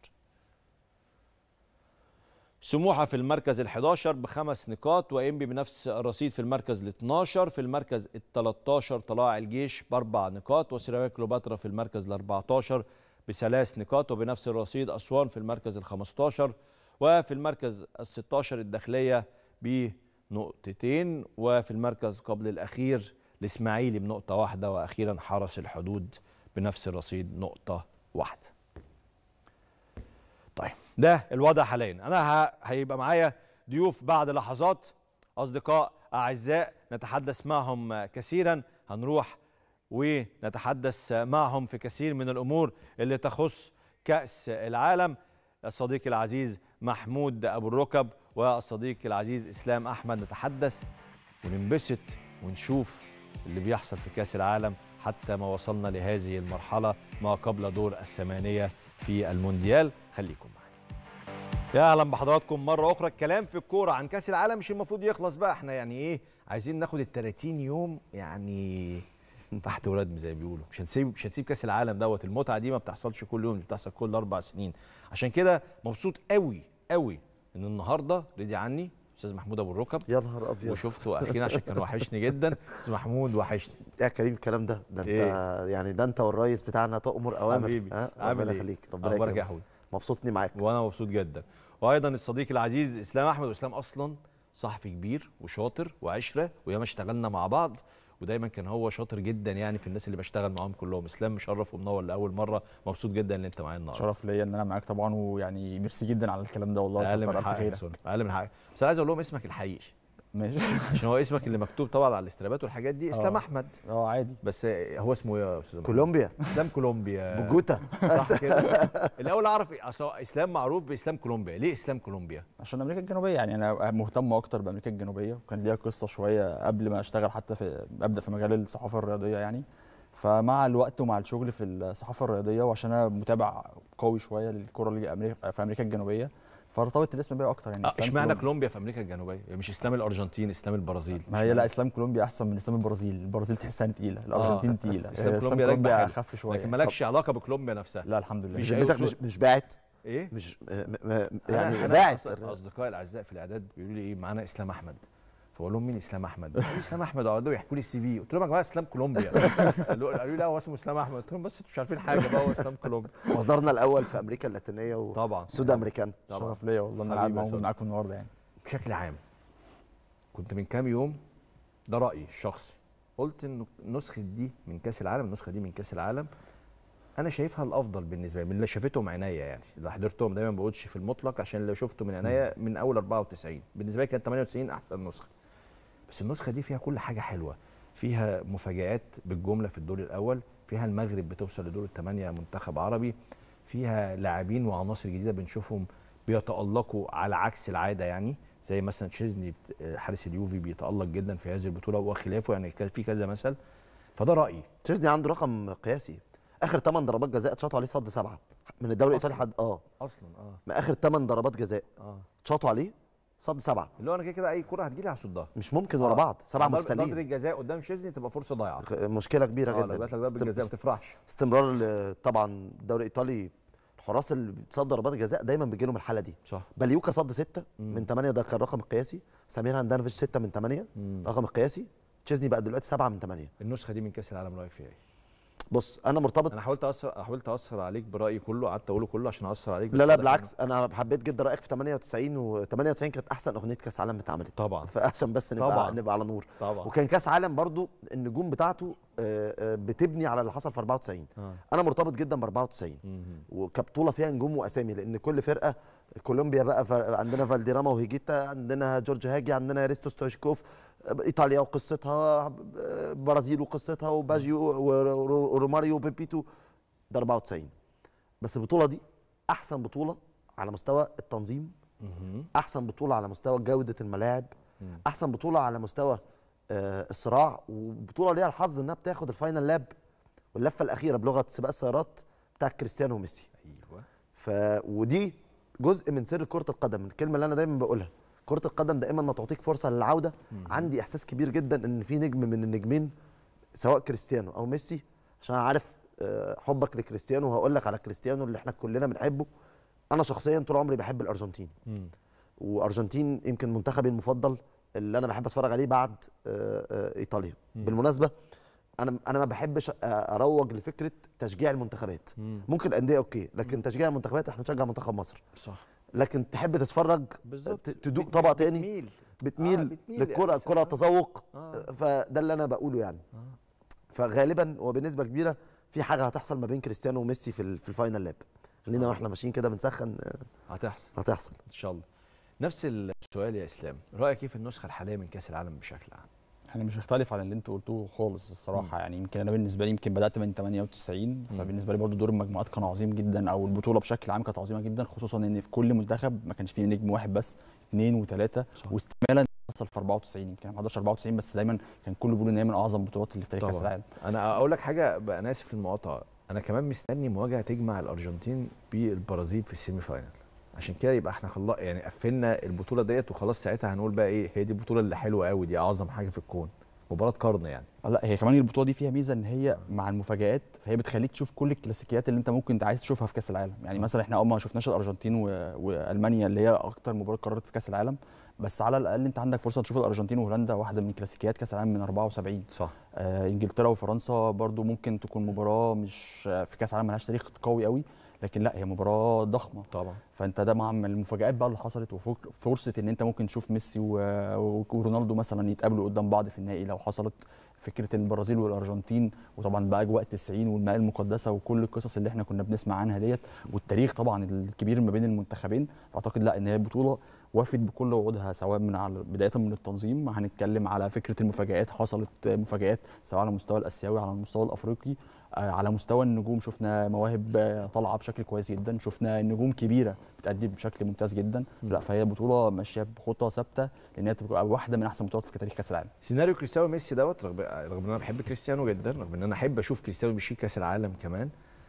سموحة في المركز ال11 بخمس نقاط وإنبي بنفس الرصيد في المركز ال12 في المركز ال13 طلائع الجيش بأربع نقاط وسيراميك كليوباترا في المركز ال14 بثلاث نقاط وبنفس الرصيد أسوان في المركز ال15 وفي المركز ال16 الداخلية بنقطتين وفي المركز قبل الأخير الإسماعيلي بنقطة واحدة وأخيرا حرس الحدود بنفس الرصيد نقطة واحدة طيب ده الوضع حاليا انا ه... هيبقى معايا ضيوف بعد لحظات اصدقاء اعزاء نتحدث معهم كثيرا هنروح ونتحدث معهم في كثير من الامور اللي تخص كاس العالم الصديق العزيز محمود ابو الركب والصديق العزيز اسلام احمد نتحدث وننبسط ونشوف اللي بيحصل في كاس العالم حتى ما وصلنا لهذه المرحله ما قبل دور الثمانيه في المونديال خليكم معانا يا اهلا بحضراتكم مره اخرى الكلام في الكوره عن كاس العالم مش المفروض يخلص بقى احنا يعني ايه عايزين ناخد ال 30 يوم يعني تحت ولاد زي ما بيقولوا مش هنسيب مش هنسيب كاس العالم دوت المتعه دي ما بتحصلش كل يوم دي بتحصل كل اربع سنين عشان كده مبسوط قوي قوي ان النهارده رضي عني استاذ محمود ابو الركب يا نهار ابيض وشفته اخيرا عشان كان وحشني جدا استاذ محمود وحشني يا كريم الكلام ده ده انت إيه؟ يعني ده انت والرئيس بتاعنا تؤمر اوامر حبيبي ها عامل ربنا إيه؟ يخليك ربنا اخبارك يا يكرمك حبيبي مبسوط اني معاك وانا مبسوط جدا وايضا الصديق العزيز اسلام احمد واسلام اصلا صحفي كبير وشاطر وعشره وياما اشتغلنا مع بعض ودايما كان هو شاطر جدا يعني في الناس اللي بشتغل معاهم كلهم اسلام مشرف ومنور لاول مره مبسوط جدا ان انت معايا النهارده شرف ليا ان انا معاك طبعا ويعني ميرسي جدا على الكلام ده والله اقل من كتر ألف حقك يا خيرك. سون، اقل من حقك بس أنا عايز اقول لهم اسمك الحقيقي ماشي عشان هو اسمك اللي مكتوب طبعا على الاسترابات والحاجات دي اسلام آه. احمد اه عادي بس هو اسمه ايه يا استاذ محمد؟ كولومبيا اسلام كولومبيا بوجوتا صح كده الاول اعرف إيه؟ أصل هو اسلام معروف باسلام كولومبيا ليه اسلام كولومبيا عشان امريكا الجنوبيه يعني انا مهتم اكتر بامريكا الجنوبيه وكان ليها قصه شويه قبل ما اشتغل حتى في ابدا في مجال الصحافه الرياضيه يعني فمع الوقت ومع الشغل في الصحافه الرياضيه وعشان انا متابع قوي شويه للكره اللي أمريكا في امريكا الجنوبيه فارتبط الاسم بيا اكتر يعني آه، إسلام اشمعنى كولومبيا. كولومبيا في امريكا الجنوبيه يعني مش اسلام الارجنتين اسلام البرازيل ما هي لا اسلام كولومبيا احسن من اسلام البرازيل البرازيل تحسها تقيله الارجنتين تقيله اسلام آه، كولومبيا راكبه حلو. اخف شويه لكن مالكش علاقه بكولومبيا نفسها لا الحمد لله مفيش مش أي بتاعت- وصول. مش مش باعت ايه مش م- م- أنا- يعني أنا باعت أص- اصدقائي الاعزاء في الاعداد بيقولوا لي ايه معانا اسلام احمد فاقول لهم مين اسلام احمد؟ قالوا لي اسلام احمد قعدوا يحكوا لي السي في قلت لهم يا جماعه اسلام كولومبيا قالوا قالوا لي لا هو اسمه اسلام احمد قلت لهم بس انتوا مش عارفين حاجه بقى هو اسلام كولومبيا مصدرنا الاول في امريكا اللاتينيه طبعا وسود امريكان طبعا شرف ليا والله ان انا قاعد حبيبي يا موجود سون. معاكم النهارده يعني بشكل عام كنت من كام يوم ده رايي الشخصي قلت انه النسخه دي من كاس العالم النسخه دي من كاس العالم انا شايفها الافضل بالنسبه لي من اللي شافتهم عينيا يعني اللي حضرتهم دايما ما بقولش في المطلق عشان اللي شفته من عينيا من اول 94 بالنسبه لي كانت 98 احسن نسخه بس النسخه دي فيها كل حاجه حلوه فيها مفاجآت بالجمله في الدور الاول فيها المغرب بتوصل لدور الثمانيه منتخب عربي فيها لاعبين وعناصر جديده بنشوفهم بيتالقوا على عكس العاده يعني زي مثلا تشيزني بت- حارس اليوفي بيتالق جدا في هذه البطوله وخلافه يعني كان في كذا مثل فده رايي تشيزني عنده رقم قياسي اخر 8 ضربات جزاء اتشاطوا عليه صد سبعه من الدوري الايطالي حد اه اصلا اه من اخر 8 ضربات جزاء اه اتشاطوا عليه صد سبعه اللي هو انا كده كده اي كره هتجيلي هصدها مش ممكن ورا بعض سبعه ضربة- ضربه متتاليين الجزاء قدام تشيزني تبقى فرصه ضايعه مشكله كبيره اه لو جدا جات لك ضربه است- الجزاء ما تفرحش استمرار ال- طبعا الدوري الايطالي الحراس اللي بتصد ضربات الجزاء دايما بيجي لهم الحاله دي صح بليوكا صد سته مم. من ثمانيه ده كان الرقم القياسي سمير هاندانوفيتش سته من ثمانيه مم. رقم القياسي تشيزني بقى دلوقتي سبعه من ثمانيه النسخه دي من كاس العالم رايك فيها ايه؟ بص انا مرتبط انا حاولت اثر حاولت اثر عليك برايي كله قعدت اقوله كله عشان اثر عليك بس لا لا واضح بالعكس انا حبيت جدا رايك في 98 و 98 كانت احسن اغنيه كاس عالم اتعملت طبعا. فعشان بس نبقى طبعاً. نبقى على نور إن- طبعا وكان كاس عالم برضو النجوم بتاعته آه، آه، بتبني على اللي حصل في 94 آه. انا مرتبط جدا ب 94 مم. وكبطوله فيها نجوم واسامي لان كل فرقه كولومبيا بقى ف- عندنا فالديراما وهيجيتا عندنا جورج هاجي عندنا ريستو ستويشكوف ايطاليا وقصتها برازيل وقصتها وباجيو و- وروماريو وبيبيتو ده 94 بس البطوله دي احسن بطوله على مستوى التنظيم مم. احسن بطوله على مستوى جوده الملاعب مم. احسن بطوله على مستوى آه، الصراع وبطوله ليها الحظ انها بتاخد الفاينل لاب واللفه الاخيره بلغه سباق السيارات بتاع كريستيانو وميسي ايوه ف ودي جزء من سر كره القدم الكلمه اللي انا دايما بقولها كره القدم دائما ما تعطيك فرصه للعوده عندي احساس كبير جدا ان في نجم من النجمين سواء كريستيانو او ميسي عشان أنا عارف آه، حبك لكريستيانو وهقول لك على كريستيانو اللي احنا كلنا بنحبه انا شخصيا طول عمري بحب الارجنتين مم. وارجنتين يمكن منتخبي المفضل اللي انا بحب اتفرج عليه بعد آه، آه، ايطاليا بالمناسبه انا انا ما بحبش آه، اروج لفكره تشجيع المنتخبات مم. ممكن الانديه اوكي لكن تشجيع المنتخبات احنا نشجع منتخب مصر صح لكن تحب تتفرج بالظبط ت- تدوق طبق تاني بتميل بتميل آه، بتميل للكره يعني الكره تذوق آه. فده اللي انا بقوله يعني فغالبا وبنسبه كبيره في حاجه هتحصل ما بين كريستيانو وميسي في ال- في الفاينل لاب خلينا واحنا ماشيين كده بنسخن آه، هتحصل هتحصل ان شاء الله نفس السؤال يا اسلام رايك ايه في النسخه الحاليه من كاس العالم بشكل عام يعني مش هختلف عن اللي انتوا قلتوه خالص الصراحه يعني يمكن انا بالنسبه لي يمكن بدات من 98 فبالنسبه لي برضو دور المجموعات كان عظيم جدا او البطوله بشكل عام كانت عظيمه جدا خصوصا ان في كل منتخب ما كانش فيه نجم واحد بس اثنين وثلاثه واستكمالا حصل في 94 يمكن ما حضرش 94 بس دايما كان كله بيقول ان هي من اعظم البطولات اللي في تاريخ كاس طبعاً. العالم انا اقول لك حاجه بقى انا اسف للمقاطعه انا كمان مستني مواجهه تجمع الارجنتين بالبرازيل في السيمي فاينل عشان كده يبقى احنا خلاص يعني قفلنا البطوله ديت وخلاص ساعتها هنقول بقى ايه هي دي البطوله اللي حلوه قوي دي اعظم حاجه في الكون مباراه قرن يعني آه لا هي كمان البطوله دي فيها ميزه ان هي مع المفاجات فهي بتخليك تشوف كل الكلاسيكيات اللي انت ممكن انت عايز تشوفها في كاس العالم يعني مثلا احنا اه ما شفناش الارجنتين و... والمانيا اللي هي اكتر مباراه قررت في كاس العالم بس على الاقل انت عندك فرصه تشوف الارجنتين وهولندا واحده من كلاسيكيات كاس العالم من 74 صح آه انجلترا وفرنسا برضو ممكن تكون مباراه مش آه، في كاس العالم ملهاش تاريخ قوي قوي لكن لا هي مباراه ضخمه طبعا فانت ده مع المفاجات بقى اللي حصلت وفرصه ان انت ممكن تشوف ميسي و- ورونالدو مثلا يتقابلوا قدام بعض في النهائي لو حصلت فكره البرازيل والارجنتين وطبعا بقى اجواء 90 والمائيه المقدسه وكل القصص اللي احنا كنا بنسمع عنها ديت والتاريخ طبعا الكبير ما بين المنتخبين فاعتقد لا ان هي بطوله وافت بكل وعودها سواء من على بدايه من التنظيم هنتكلم على فكره المفاجات حصلت مفاجات سواء على المستوى الاسيوي على المستوى الافريقي آه، على مستوى النجوم شفنا مواهب آه، طالعه بشكل كويس جدا شفنا نجوم كبيره بتأدي بشكل ممتاز جدا لا فهي بطوله ماشيه بخطى ثابته لان هي تبقى واحده من احسن بطولات في تاريخ كاس العالم سيناريو كريستيانو ميسي دوت رغم رغم ان انا بحب كريستيانو جدا رغم ان انا احب اشوف كريستيانو بيشيل كاس العالم كمان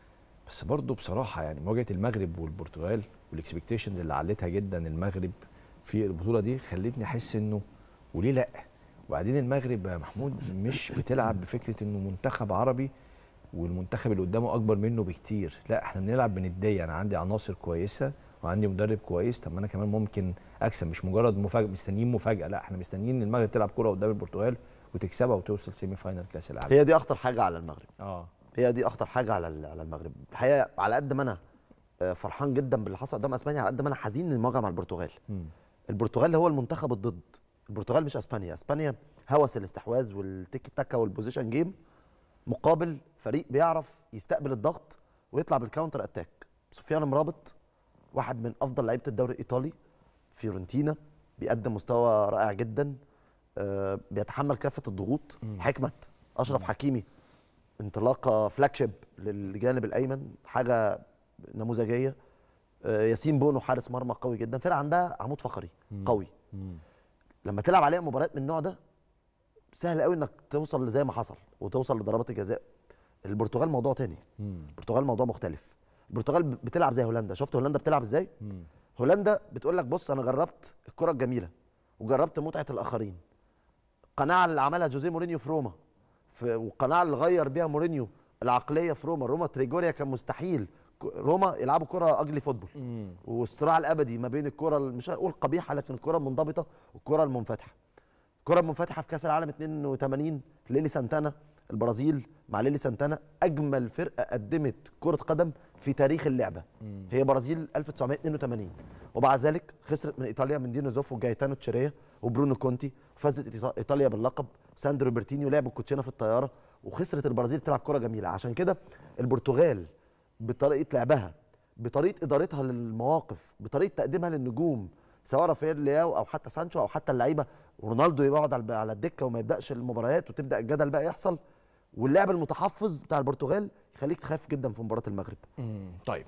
بس برضه بصراحه يعني مواجهه المغرب والبرتغال والاكسبكتيشنز اللي علتها جدا المغرب في البطوله دي خلتني احس انه وليه لا وبعدين المغرب يا محمود مش بتلعب بفكره انه منتخب عربي والمنتخب اللي قدامه اكبر منه بكتير لا احنا بنلعب بنديه انا عندي عناصر كويسه وعندي مدرب كويس طب ما انا كمان ممكن اكسب مش مجرد مفاجاه مستنيين مفاجاه لا احنا مستنيين ان المغرب تلعب كره قدام البرتغال وتكسبها وتوصل سيمي فاينال كاس العالم هي دي اخطر حاجه على المغرب اه هي دي اخطر حاجه على ال- على المغرب الحقيقه على قد ما انا آه، فرحان جدا باللي حصل قدام اسبانيا على قد ما انا حزين من المواجهه مع البرتغال مم. البرتغال هو المنتخب الضد البرتغال مش اسبانيا اسبانيا هوس الاستحواذ والتيكي تاكا والبوزيشن جيم مقابل فريق بيعرف يستقبل الضغط ويطلع بالكاونتر اتاك سفيان مرابط واحد من افضل لعيبه الدوري الايطالي فيورنتينا بيقدم مستوى رائع جدا آه، بيتحمل كافه الضغوط حكمت اشرف حكيمي انطلاقه فلاج شيب للجانب الايمن حاجه نموذجيه آه، ياسين بونو حارس مرمى قوي جدا فرقه عندها عمود فقري قوي مم. لما تلعب عليها مباريات من النوع ده سهل قوي انك توصل لزي ما حصل وتوصل لضربات الجزاء البرتغال موضوع تاني مم. البرتغال موضوع مختلف البرتغال ب- بتلعب زي هولندا شفت هولندا بتلعب ازاي مم. هولندا بتقول لك بص انا جربت الكره الجميله وجربت متعه الاخرين القناعه اللي عملها جوزيه مورينيو في روما في والقناعه اللي غير بيها مورينيو العقليه في روما روما تريجوريا كان مستحيل ك- روما يلعبوا كره اجلي فوتبول مم. والصراع الابدي ما بين الكره ال- مش هنقول قبيحه لكن الكره المنضبطه والكره المنفتحه الكره المنفتحه في كاس العالم 82 ليلي سانتانا البرازيل مع ليلي سانتانا اجمل فرقه قدمت كره قدم في تاريخ اللعبه هي برازيل 1982 وبعد ذلك خسرت من ايطاليا من دينو زوف وجايتانو تشيريا وبرونو كونتي وفازت إيطا- ايطاليا باللقب ساندرو بيرتينيو لعبوا الكوتشينه في الطياره وخسرت البرازيل تلعب كره جميله عشان كده البرتغال بطريقه لعبها بطريقه ادارتها للمواقف بطريقه تقديمها للنجوم سواء رافائيل لياو او حتى سانشو او حتى اللعيبه رونالدو يقعد على على الدكه وما يبداش المباريات وتبدا الجدل بقى يحصل واللعب المتحفظ بتاع البرتغال يخليك تخاف جدا في مباراه المغرب مم. طيب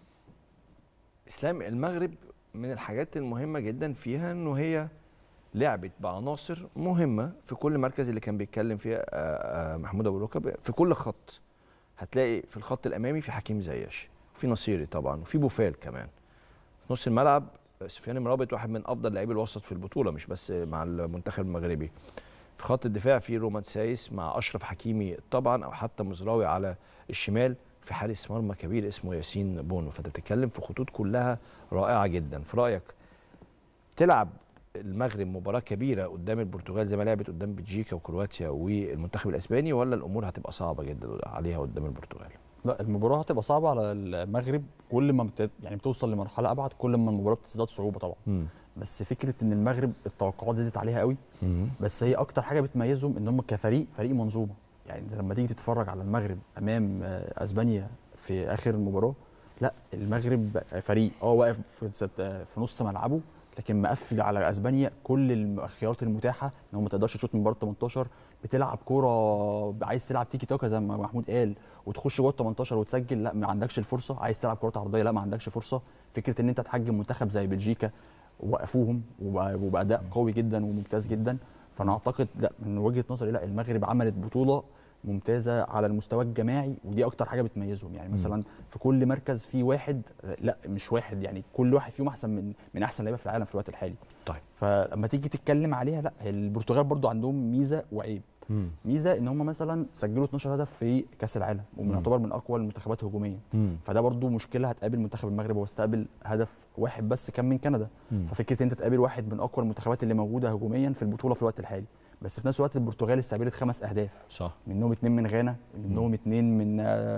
اسلام المغرب من الحاجات المهمه جدا فيها انه هي لعبت بعناصر مهمه في كل مركز اللي كان بيتكلم فيها آه، آه، محمود ابو ركب في كل خط هتلاقي في الخط الامامي في حكيم زياش وفي نصيري طبعا وفي بوفال كمان في نص الملعب آه، سفيان مرابط واحد من افضل لاعبي الوسط في البطوله مش بس مع المنتخب المغربي في خط الدفاع في رومان سايس مع اشرف حكيمي طبعا او حتى مزراوي على الشمال في حارس مرمى كبير اسمه ياسين بونو فانت بتتكلم في خطوط كلها رائعه جدا في رايك تلعب المغرب مباراه كبيره قدام البرتغال زي ما لعبت قدام بلجيكا وكرواتيا والمنتخب الاسباني ولا الامور هتبقى صعبه جدا عليها قدام البرتغال لا المباراه هتبقى صعبه على المغرب كل ما بت... يعني بتوصل لمرحله ابعد كل ما المباراه بتزداد صعوبه طبعا مم. بس فكره ان المغرب التوقعات زادت عليها قوي بس هي اكتر حاجه بتميزهم ان هم كفريق فريق منظومه يعني انت لما تيجي تتفرج على المغرب امام آه، اسبانيا في اخر المباراه لا المغرب فريق اه واقف في ست- آه، في نص ملعبه لكن مقفل على اسبانيا كل الخيارات المتاحه ان هو ما تقدرش تشوط من بره 18 بتلعب كوره عايز تلعب تيكي تاكا زي ما محمود قال وتخش جوه ال 18 وتسجل لا ما عندكش الفرصه عايز تلعب كرات عرضيه لا ما عندكش فرصه فكره ان انت تحجم منتخب زي بلجيكا وقفوهم وب- وباداء قوي جدا وممتاز جدا فانا اعتقد لا من وجهه نظري لا المغرب عملت بطوله ممتازه على المستوى الجماعي ودي اكتر حاجه بتميزهم يعني مثلا في كل مركز في واحد لا مش واحد يعني كل واحد فيهم احسن من من احسن لعيبه في العالم في الوقت الحالي طيب فلما تيجي تتكلم عليها لا البرتغال برضو عندهم ميزه وعيب مم. ميزه ان هم مثلا سجلوا 12 هدف في كاس العالم ومن مم. يعتبر من اقوى المنتخبات هجوميا مم. فده برضو مشكله هتقابل منتخب المغرب هو استقبل هدف واحد بس كان من كندا مم. ففكره ان انت تقابل واحد من اقوى المنتخبات اللي موجوده هجوميا في البطوله في الوقت الحالي بس في نفس الوقت البرتغال استقبلت خمس اهداف صح منهم اتنين من غانا منهم اتنين من آه،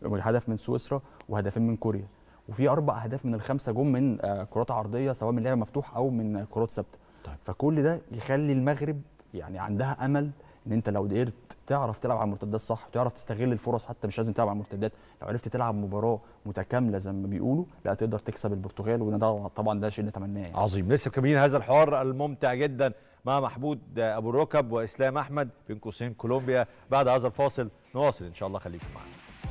هدف من سويسرا وهدفين من كوريا وفي اربع اهداف من الخمسه جم من آه، كرات عرضيه سواء من لعب مفتوح او من آه، كرات ثابته طيب. فكل ده يخلي المغرب يعني عندها امل ان انت لو قدرت تعرف تلعب على المرتدات صح وتعرف تستغل الفرص حتى مش لازم تلعب على المرتدات لو عرفت تلعب مباراه متكامله زي ما بيقولوا لا تقدر تكسب البرتغال وده طبعا ده شيء نتمناه يعني. عظيم لسه مكملين هذا الحوار الممتع جدا مع محمود ابو الركب واسلام احمد بين قوسين كولومبيا بعد هذا الفاصل نواصل ان شاء الله خليكم معنا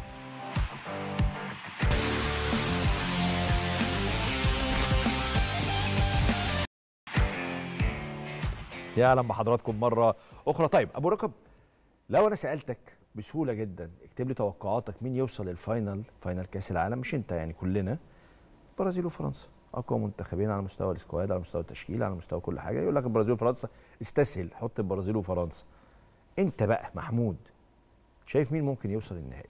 يا اهلا بحضراتكم مره اخرى طيب ابو ركب لو انا سالتك بسهوله جدا اكتب لي توقعاتك مين يوصل للفاينل فاينل كاس العالم مش انت يعني كلنا البرازيل وفرنسا اقوى منتخبين على مستوى السكواد على مستوى التشكيل على مستوى كل حاجه يقول لك البرازيل وفرنسا استسهل حط البرازيل وفرنسا انت بقى محمود شايف مين ممكن يوصل النهائي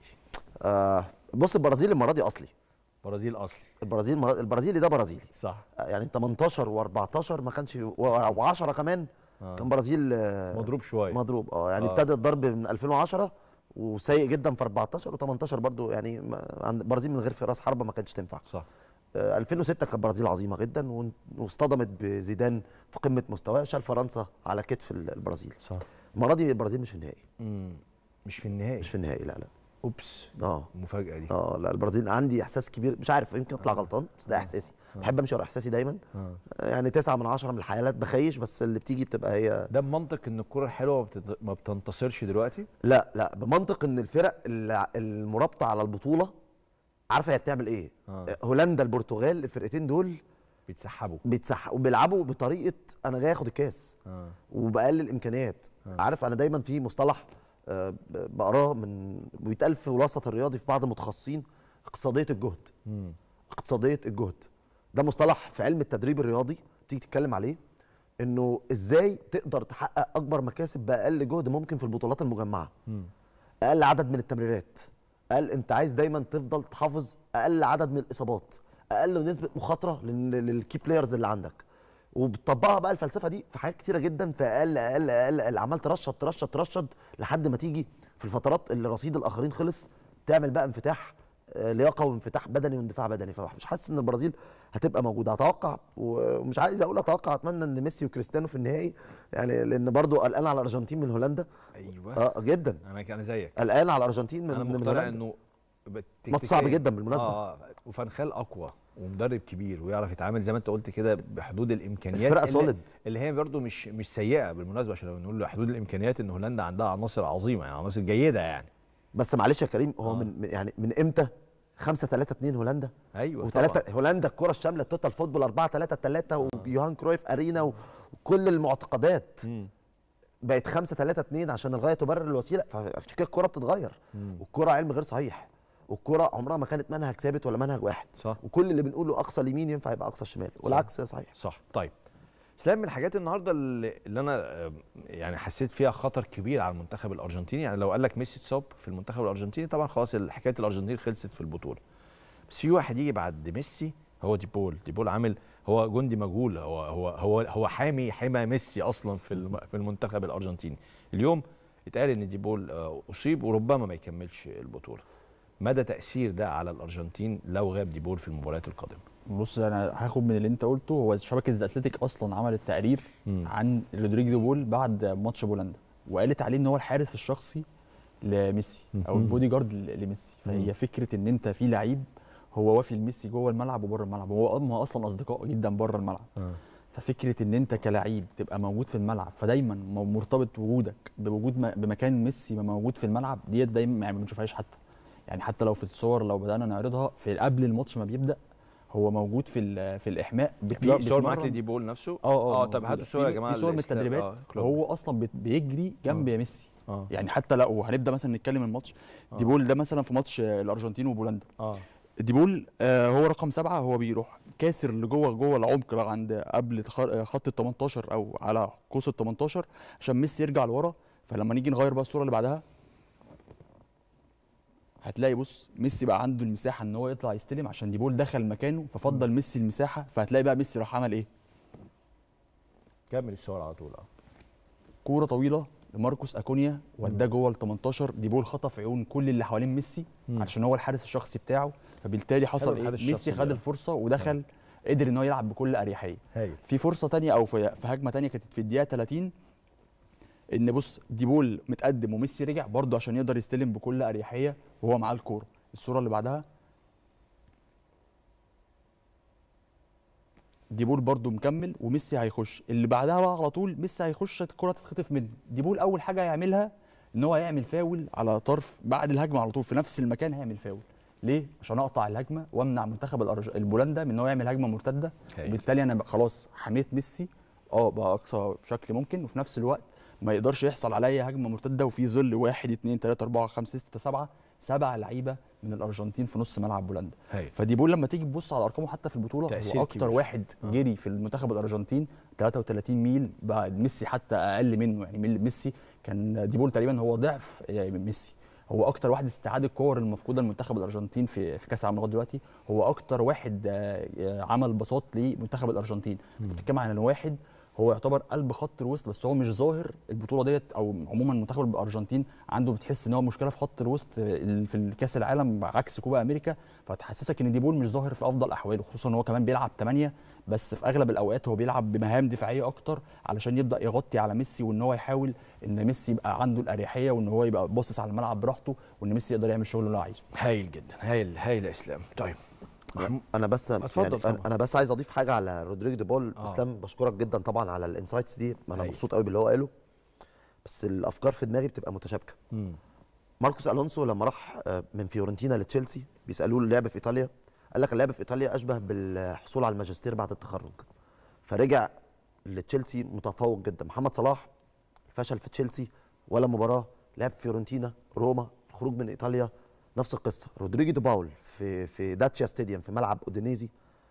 آه بص البرازيل المره دي اصلي برازيل اصلي البرازيل المرة- البرازيلي ده برازيلي صح آه، يعني 18 و14 ما كانش و10 كمان آه. كان برازيل آه، مضروب شويه مضروب اه يعني آه. ابتدى الضرب من 2010 وسيء جدا في 14 و18 برضو يعني ما- عند البرازيل من غير فراس حربه ما كانتش تنفع صح آه، 2006 كانت البرازيل عظيمه جدا وان- واصطدمت بزيدان في قمه مستواه شال فرنسا على كتف ال- البرازيل صح المره دي البرازيل مش في النهائي مم. مش في النهائي مش في النهائي لا لا اوبس اه المفاجاه دي اه لا البرازيل عندي احساس كبير مش عارف يمكن اطلع غلطان بس ده احساسي بحب امشي ورا احساسي دايما آه. آه، يعني تسعة من عشرة من الحالات بخيش بس اللي بتيجي بتبقى هي ده بمنطق ان الكره الحلوه ما بتت- ما بتنتصرش دلوقتي لا لا بمنطق ان الفرق اللي- المرابطه على البطوله عارفه هي بتعمل ايه آه. آه. هولندا البرتغال الفرقتين دول بيتسحبوا بيتسح وبيلعبوا بطريقه انا جاي اخد الكاس اه وبقلل الامكانيات آه. عارف انا دايما في مصطلح آه، ب- بقراه من بيتقال في الوسط الرياضي في بعض المتخصصين اقتصاديه الجهد مم. اقتصاديه الجهد ده مصطلح في علم التدريب الرياضي تيجي تتكلم عليه انه ازاي تقدر تحقق اكبر مكاسب باقل جهد ممكن في البطولات المجمعه مم. اقل عدد من التمريرات اقل انت عايز دايما تفضل تحافظ اقل عدد من الاصابات اقل نسبه مخاطره لل- للكي بلايرز اللي عندك وبتطبقها بقى الفلسفه دي في حاجات كتيره جدا في اقل اقل اقل, أقل عمال ترشد ترشد ترشد لحد ما تيجي في الفترات اللي رصيد الاخرين خلص تعمل بقى انفتاح آه، لياقه وانفتاح بدني واندفاع بدني فمش حاسس ان البرازيل هتبقى موجوده اتوقع ومش عايز اقول اتوقع اتمنى ان ميسي وكريستيانو في النهائي يعني لان برضو قلقان على الارجنتين من هولندا ايوه اه جدا انا انا زيك قلقان على الارجنتين من انا من مقتنع هولندا انه ماتش صعب جدا بالمناسبة. اه وفنخال اقوى ومدرب كبير ويعرف يتعامل زي ما انت قلت كده بحدود الامكانيات الفرقه اللي- سوليد اللي هي برضو مش مش سيئه بالمناسبه عشان لو نقول حدود الامكانيات ان هولندا عندها عناصر عظيمه يعني عناصر جيده يعني بس معلش يا كريم هو آه. من من- يعني من امتى 5 3 2 هولندا ايوه طبعا وثلاثه هولندا الكره الشامله التوتال فوتبول 4 3 3 ويوهان كرويف ارينا و- وكل المعتقدات مم. بقت 5 3 2 عشان الغايه تبرر الوسيله فعشان كده الكره بتتغير مم. والكره علم غير صحيح والكره عمرها ما كانت منهج ثابت ولا منهج واحد صح وكل اللي بنقوله اقصى اليمين ينفع يبقى اقصى الشمال والعكس صحيح صح طيب اسلام من الحاجات النهارده اللي, اللي انا آه، يعني حسيت فيها خطر كبير على المنتخب الارجنتيني يعني لو قال لك ميسي اتصاب في المنتخب الارجنتيني طبعا خلاص حكايه الارجنتين خلصت في البطوله بس في واحد يجي بعد ميسي هو ديبول ديبول عامل هو جندي مجهول هو هو هو هو حامي حمى ميسي اصلا في الم- في المنتخب الارجنتيني اليوم اتقال ان ديبول آه، اصيب وربما ما يكملش البطوله مدى تاثير ده على الارجنتين لو غاب ديبول في المباريات القادمه بص انا هاخد من اللي انت قلته هو شبكه ذا اتلتيك اصلا عملت تقرير مم. عن رودريجو بول بعد ماتش بولندا وقالت عليه ان هو الحارس الشخصي لميسي او مم. البودي جارد ل- لميسي فهي فكره ان انت في لعيب هو وافي لميسي جوه الملعب وبره الملعب هو هم اصلا اصدقاء جدا بره الملعب ففكره ان انت كلاعب تبقى موجود في الملعب فدايما م- مرتبط وجودك بوجود م- بمكان ميسي موجود في الملعب ديت دايما يعني ما بنشوفهاش حتى يعني حتى لو في الصور لو بدانا نعرضها في قبل الماتش ما بيبدا هو موجود في ال- في الاحماء بيتمر- في صور معاك بيتمرن. لديبول نفسه اه اه اه طب موجودة. هاتوا الصور يا في- جماعه في صور من الإسلام- التدريبات آه، كلوب. وهو اصلا بيت- بيجري جنب يا ميسي اه يعني حتى لو هنبدا مثلا نتكلم الماتش ديبول ده مثلا في ماتش آه، الارجنتين وبولندا اه ديبول آه هو رقم سبعة هو بيروح كاسر لجوه جوه العمق عند قبل تخ- آه، خط ال 18 او على قوس ال 18 عشان ميسي يرجع لورا فلما نيجي نغير بقى الصوره اللي بعدها هتلاقي بص ميسي بقى عنده المساحه ان هو يطلع يستلم عشان ديبول دخل مكانه ففضل ميسي المساحه فهتلاقي بقى ميسي راح عمل ايه كمل الصور على طول اه كوره طويله لماركوس اكونيا وداه جوه ال 18 ديبول خطف عيون كل اللي حوالين ميسي عشان هو الحارس الشخصي بتاعه فبالتالي حصل الحارس ايه الشخصي ميسي خد ده. الفرصه ودخل قدر ان هو يلعب بكل اريحيه هايل في فرصه تانية او في في هجمه تانية كانت في الدقيقه 30 ان بص ديبول متقدم وميسي رجع برضه عشان يقدر يستلم بكل اريحيه وهو معاه الكوره الصوره اللي بعدها ديبول برضه مكمل وميسي هيخش اللي بعدها بقى على طول ميسي هيخش الكره تتخطف منه ديبول اول حاجه هيعملها ان هو هيعمل فاول على طرف بعد الهجمه على طول في نفس المكان هيعمل فاول ليه عشان اقطع الهجمه وامنع منتخب الأرج... البولندا من ان هو يعمل هجمه مرتده هايل. وبالتالي انا بقى خلاص حميت ميسي اه باقصى شكل ممكن وفي نفس الوقت ما يقدرش يحصل عليا هجمه مرتده وفي ظل واحد اثنين ثلاثه اربعه خمسه سته سبعه سبع لعيبه من الارجنتين في نص ملعب بولندا هايل فديبول لما تيجي تبص على ارقامه حتى في البطوله تأثير هو اكتر كبير. واحد آه. جري في المنتخب الارجنتين 33 ميل بعد ميسي حتى اقل منه يعني ميل- ميسي كان ديبول تقريبا هو ضعف آه، ميسي هو اكتر واحد استعاد الكور المفقوده لمنتخب الارجنتين في في كاس العالم لغايه دلوقتي هو اكتر واحد آه، آه، عمل باصات لمنتخب الارجنتين انت بتتكلم عن واحد هو يعتبر قلب خط الوسط بس هو مش ظاهر البطوله ديت او عموما منتخب الارجنتين عنده بتحس ان هو مشكله في خط الوسط ال- في كاس العالم عكس كوبا امريكا فتحسسك ان ديبول مش ظاهر في افضل احواله خصوصا ان هو كمان بيلعب 8 بس في اغلب الاوقات هو بيلعب بمهام دفاعيه اكتر علشان يبدا يغطي على ميسي وان هو يحاول ان ميسي يبقى عنده الاريحيه وان هو يبقى باصص على الملعب براحته وان ميسي يقدر يعمل الشغل اللي هو عايزه هايل جدا هايل هايل يا اسلام طيب محمود انا بس اتفضل يعني طبعا. أنا- انا بس عايز اضيف حاجه على رودريجو دي بول آه. اسلام بشكرك جدا طبعا على الانسايتس دي انا أيوة. مبسوط قوي باللي هو قاله بس الافكار في دماغي بتبقى متشابكه مم. ماركوس الونسو لما راح آه، من فيورنتينا لتشيلسي بيسالوه اللعب في ايطاليا قال لك اللعب في ايطاليا اشبه بالحصول على الماجستير بعد التخرج فرجع لتشيلسي متفوق جدا محمد صلاح فشل في تشيلسي ولا مباراه لعب في فيورنتينا روما الخروج من ايطاليا نفس القصه رودريجو دي باول في في داتشيا ستاديوم في ملعب اودينيزي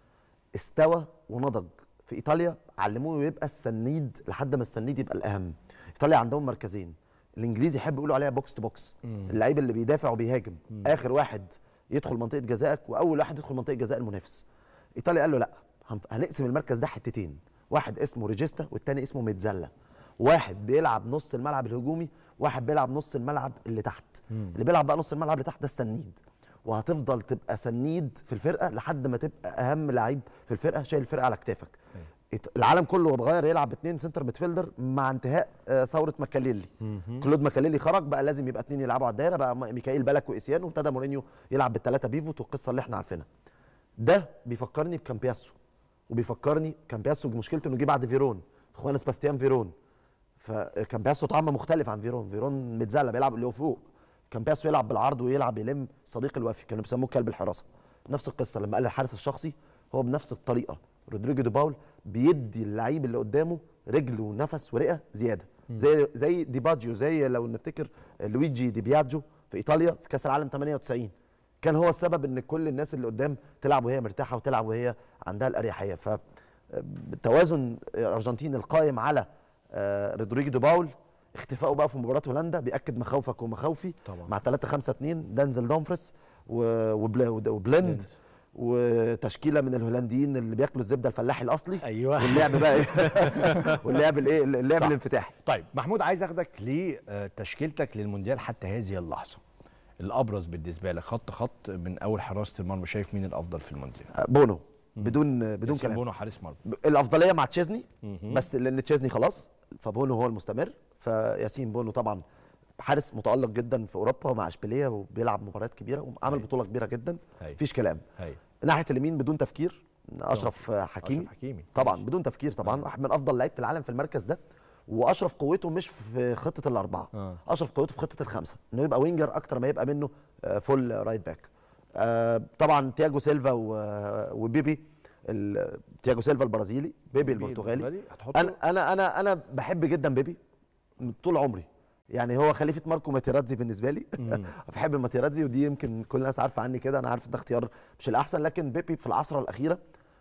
استوى ونضج في ايطاليا علموه يبقى السنيد لحد ما السنيد يبقى الاهم ايطاليا عندهم مركزين الانجليزي يحب يقولوا عليها بوكس تو بوكس اللعيب اللي بيدافع وبيهاجم اخر واحد يدخل منطقه جزائك واول واحد يدخل منطقه جزاء المنافس ايطاليا قال له لا هنف- هنقسم المركز ده حتتين واحد اسمه ريجيستا والتاني اسمه ميتزالا واحد بيلعب نص الملعب الهجومي واحد بيلعب نص الملعب اللي تحت اللي بيلعب بقى نص الملعب اللي تحت ده السنيد وهتفضل تبقى سنيد في الفرقه لحد ما تبقى اهم لعيب في الفرقه شايل الفرقه على كتافك إيط- العالم كله وهو بغير يلعب باثنين سنتر ميدفيلدر مع انتهاء آه، ثوره ماكاليلي كلود ماكاليلي خرج بقى لازم يبقى اثنين يلعبوا على الدايره بقى م- ميكائيل بالك واسيان وابتدى مورينيو يلعب بالثلاثه بيفوت والقصه اللي احنا عارفينها ده بيفكرني بكامبياسو وبيفكرني كامبياسو مشكلته انه جه بعد فيرون اخوان سباستيان فيرون فكامبياسو طعم مختلف عن فيرون فيرون متزلة بيلعب اللي هو فوق كامبياسو يلعب بالعرض ويلعب يلم صديق الوفي كانوا بيسموه كلب الحراسه نفس القصه لما قال الحارس الشخصي هو بنفس الطريقه رودريجو دي باول بيدي اللعيب اللي قدامه رجل ونفس ورئه زياده زي زي دي باجيو زي لو نفتكر لويجي دي بياجو في ايطاليا في كاس العالم 98 كان هو السبب ان كل الناس اللي قدام تلعب وهي مرتاحه وتلعب وهي عندها الاريحيه فالتوازن الارجنتين القائم على آه، رودريجو دي باول اختفائه بقى في مباراه هولندا بياكد مخاوفك ومخاوفي طبعا. مع 3 5 2 دانزل دومفريس و- وبلا- وبلند وتشكيله من الهولنديين اللي بياكلوا الزبده الفلاحي الاصلي ايوه واللعب بقى ايه واللعب الايه اللعب صح. الانفتاحي طيب محمود عايز اخدك لتشكيلتك للمونديال حتى هذه اللحظه الابرز بالنسبه لك خط خط من اول حراسه المرمى شايف مين الافضل في المونديال آه، بونو بدون بدون ياسين كلام بونو حارس مرمى ب- الافضليه مع تشيزني مهم. بس لان تشيزني خلاص فبونو هو المستمر فياسين بونو طبعا حارس متالق جدا في اوروبا مع اشبيليه وبيلعب مباريات كبيره وعمل أيوة. بطوله كبيره جدا أيوة. مفيش كلام هاي ناحيه اليمين بدون تفكير اشرف آه، حكيمي أشرف حكيمي طبعا بدون تفكير طبعا واحد من افضل لعيبه العالم في المركز ده واشرف قوته مش في خطه الاربعه آه. اشرف قوته في خطه الخمسه انه يبقى وينجر اكتر ما يبقى منه آه، فول رايت باك آه، طبعا تياجو سيلفا و- وبيبي ال- تياجو سيلفا البرازيلي بيبي البرتغالي هتحطه انا انا انا انا بحب جدا بيبي من طول عمري يعني هو خليفه ماركو ماتيراتزي بالنسبه لي بحب ماتيراتزي ودي يمكن كل الناس عارفه عني كده انا عارف ده اختيار مش الاحسن لكن بيبي في العصره الاخيره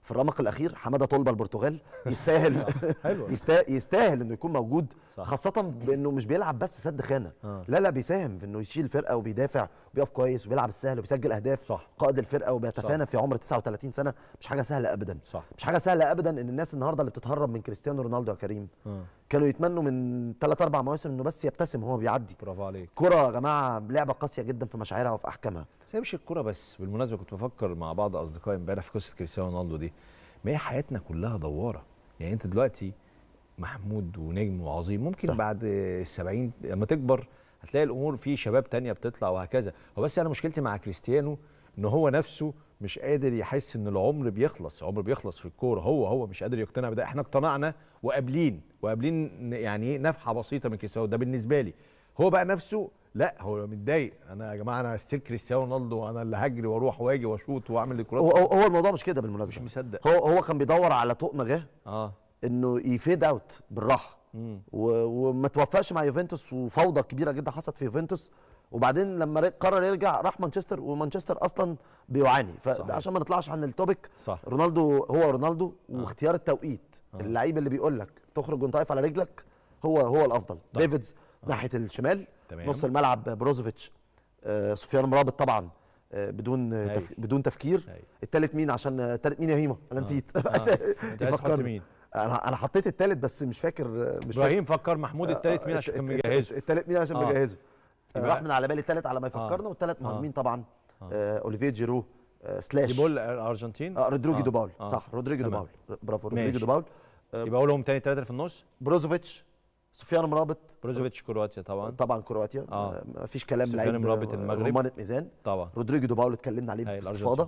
في الرمق الاخير حماده طلبه البرتغال يستاهل حلو يستا- يستاهل انه يكون موجود صح. خاصه بانه مش بيلعب بس سد خانه آه. لا لا بيساهم في انه يشيل الفرقه وبيدافع وبيقف كويس وبيلعب السهل وبيسجل اهداف صح. قائد الفرقه وبيتفانى في عمر 39 سنه مش حاجه سهله ابدا صح مش حاجه سهله ابدا ان الناس النهارده اللي بتتهرب من كريستيانو رونالدو يا كريم آه. كانوا يتمنوا من 3 4 مواسم انه بس يبتسم وهو بيعدي برافو عليك كرة يا جماعه لعبه قاسيه جدا في مشاعرها وفي احكامها بس هي مش الكوره بس بالمناسبه كنت بفكر مع بعض اصدقائي امبارح في قصه كريستيانو رونالدو دي ما هي حياتنا كلها دواره يعني انت دلوقتي محمود ونجم وعظيم ممكن صح. صح. بعد السبعين لما تكبر هتلاقي الامور في شباب تانية بتطلع وهكذا هو بس انا مشكلتي مع كريستيانو ان هو نفسه مش قادر يحس ان العمر بيخلص العمر بيخلص في الكوره هو هو مش قادر يقتنع بده احنا اقتنعنا وقابلين وقابلين يعني ايه نفحه بسيطه من كريستيانو ده بالنسبه لي هو بقى نفسه لا هو متضايق انا يا جماعه انا ستيل كريستيانو رونالدو انا اللي هجري واروح واجي واشوط واعمل الكرات هو, هو هو الموضوع مش كده مش بالمناسبه مصدق هو هو كان بيدور على طوق نجاه اه انه يفيد اوت بالراحه مم. و- وما توفقش مع يوفنتوس وفوضى كبيره جدا حصلت في يوفنتوس وبعدين لما ر- قرر يرجع راح مانشستر ومانشستر اصلا بيعاني صحيح. فعشان ما نطلعش عن التوبيك صح رونالدو هو رونالدو واختيار التوقيت اللعيب اللي بيقول لك تخرج وانت واقف على رجلك هو هو الافضل ديفيدز ناحيه الشمال تمام. نص الملعب بروزوفيتش آه، سفيان مرابط طبعا آه، بدون آه، هايل. تف... بدون تفكير هايل. التالت مين عشان آه، التالت مين يا هيما انا نسيت انت عايز تحط يفكرني. مين انا انا حطيت التالت بس مش فاكر مش فاكر ابراهيم فكر محمود التالت مين عشان كان الت- الت- مجهزه التالت مين عشان آه. مجهزه يبقى- راح من على بالي التالت على ما يفكرنا آه. والتالت آه. مهاجمين طبعا آه. آه، اوليفيه جيرو آه، سلاش دي بول الارجنتين آه رودريجو آه. دوباول آه. صح رودريجو تمام. دوباول برافو رودريجو ماشي. دوباول يبقى اقولهم تاني ثلاثه في النص بروزوفيتش سفيان مرابط بروزوفيتش كرواتيا طبعا طبعا كرواتيا آه. آه. مفيش كلام سفيان لعيب مرابط المغرب. رمانة ميزان طبعا رودريجو دوباول اتكلمنا عليه هاي، باستفاضه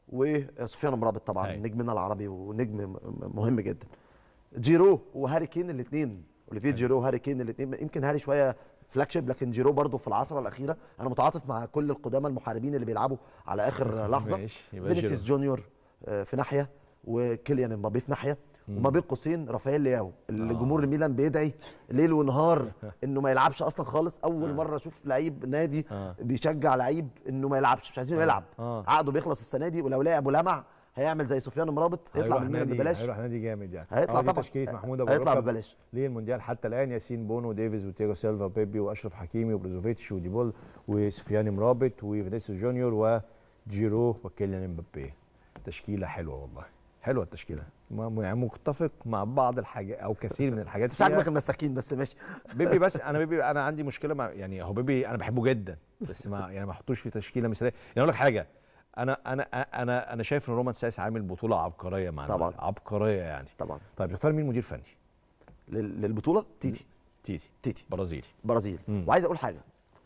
وسفيان مرابط طبعا هاي. نجمنا العربي ونجم م- م- مهم جدا جيرو وهاري كين الاثنين اوليفيه جيرو وهاري كين الاثنين يمكن هاري شويه فلاج شيب لكن جيرو برضه في العصره الاخيره انا متعاطف مع كل القدامى المحاربين اللي بيلعبوا على اخر لحظه ماشي، يبقى فينيسيوس جونيور آه، في ناحيه وكيليان امبابي في ناحيه وما بين قوسين رافائيل لياو اللي جمهور الميلان بيدعي ليل ونهار انه ما يلعبش اصلا خالص اول مره اشوف لعيب نادي آه. بيشجع لعيب انه ما يلعبش مش عايزينه يلعب آه. عقده بيخلص السنه دي ولو لعب ولمع هيعمل زي سفيان مرابط يطلع هيروح من الميلان نادي ببلاش هيروح نادي جامد يعني هيطلع آه، دي طبعا تشكيله محمود ابو هيطلع ركب ببلاش للمونديال حتى الان ياسين بونو ديفيز وتياجو سيلفا وبيبي واشرف حكيمي وبروزوفيتش وديبول وسفيان مرابط وفينيسيوس جونيور وجيرو وكيليان امبابي تشكيله حلوه والله حلوه التشكيله ما- يعني متفق مع بعض الحاجات او كثير من الحاجات مش فيها. عاجبك المساكين بس ماشي بيبي بس انا بيبي انا عندي مشكله مع يعني هو بيبي انا بحبه جدا بس ما يعني ما احطوش في تشكيله مثاليه يعني اقول لك حاجه انا انا انا انا شايف ان رومان سايس عامل بطوله عبقريه مع طبعاً. الملعب. عبقريه يعني طبعا طيب تختار مين مدير فني لل- للبطوله تيتي تيتي تيتي برازيلي برازيل مم. وعايز اقول حاجه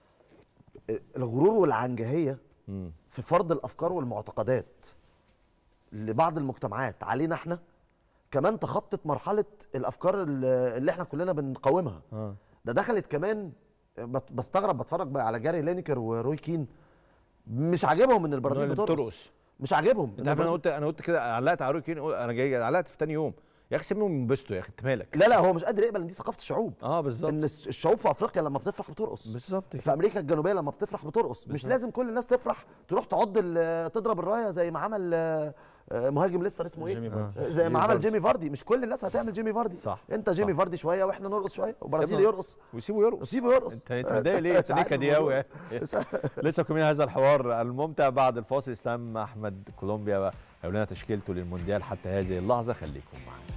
الغرور والعنجهيه مم. في فرض الافكار والمعتقدات لبعض المجتمعات علينا احنا كمان تخطت مرحله الافكار اللي اللي احنا كلنا بنقاومها اه ده دخلت كمان بت- بستغرب بتفرج بقى على جاري لينيكر وروي كين مش عاجبهم ان البرازيل اللي بترقص بترقص. مش عاجبهم انت عارف انا قلت انا قلت كده علقت على روي كين انا جاي علقت في تاني يوم يا اخي سيبهم ينبسطوا يا اخي انت مالك لا لا هو مش قادر يقبل ان دي ثقافه الشعوب اه بالظبط ان الش- الشعوب في افريقيا لما بتفرح بترقص بالظبط في امريكا الجنوبيه لما بتفرح بترقص مش بالظبط. لازم كل الناس تفرح تروح تعض ال- تضرب الرايه زي ما عمل آه، آه، مهاجم ليستر اسمه ايه جيمي فاردي. آه، زي ما عمل جيمي فاردي مش كل الناس هتعمل جيمي فاردي صح. انت جيمي صح. فاردي شويه واحنا نرقص شويه وبرازيلي سيبنا- يرقص ويسيبه يرقص سيبه يرقص انت انت متضايق ليه؟ انت مش ليه عارف كدياوي الموضوع. يعني؟ مش عارف. لسه كمان هذا الحوار الممتع بعد الفاصل اسلام احمد كولومبيا بقى هيقول لنا تشكيلته للمونديال حتى هذه اللحظه خليكم معانا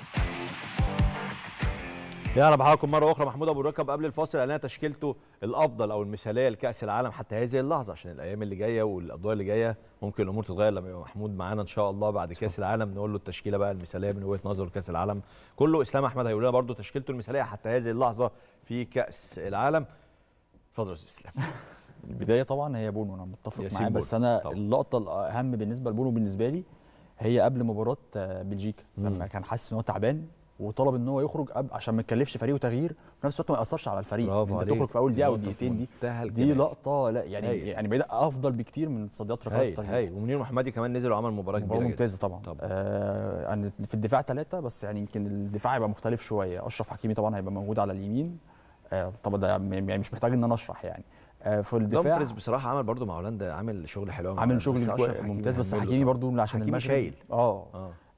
يا اهلا بحضراتكم مره اخرى محمود ابو الركب قبل الفاصل قال لنا تشكيلته الافضل او المثاليه لكاس العالم حتى هذه اللحظه عشان الايام اللي جايه والادوار اللي جايه ممكن الامور تتغير لما يبقى محمود معانا ان شاء الله بعد كاس العالم نقول له التشكيله بقى المثاليه من وجهه نظره لكاس العالم كله اسلام احمد هيقول لنا برده تشكيلته المثاليه حتى هذه اللحظه في كاس العالم اتفضل يا استاذ اسلام البدايه طبعا هي بونو انا متفق ياسين معاه بونو، بس انا طبعا. اللقطه الاهم بالنسبه لبونو بالنسبه لي هي قبل مباراه آه، بلجيكا لما كان حاسس ان هو تعبان وطلب ان هو يخرج قبل عشان ما يكلفش فريقه تغيير وفي نفس الوقت ما ياثرش على الفريق برافو انت عليك. تخرج في اول دقيقه او نقطة في دقيقتين دي منتهى دي الجمال. لقطه لا يعني هايل. يعني بعيد افضل بكتير من تصديات ركلات هاي الترجيح. هاي ومنير محمدي كمان نزل وعمل مباراه مباراة كبيره جدا. ممتازة طبعا, طبعاً. طبعا. آه أنا في الدفاع ثلاثة بس يعني يمكن الدفاع هيبقى مختلف شوية أشرف حكيمي طبعا هيبقى موجود على اليمين آه طبعا ده يعني مش محتاج إن أنا أشرح يعني آه في الدفاع دامفريز بصراحه عمل برضو مع هولندا عامل شغل حلو أوي مع عامل هولندا. شغل بس كوي- أشرف حكيمي ممتاز بس هيعمل له حكيمي طبعاً. برضو عشان حكيمي المغرب شايل اه اه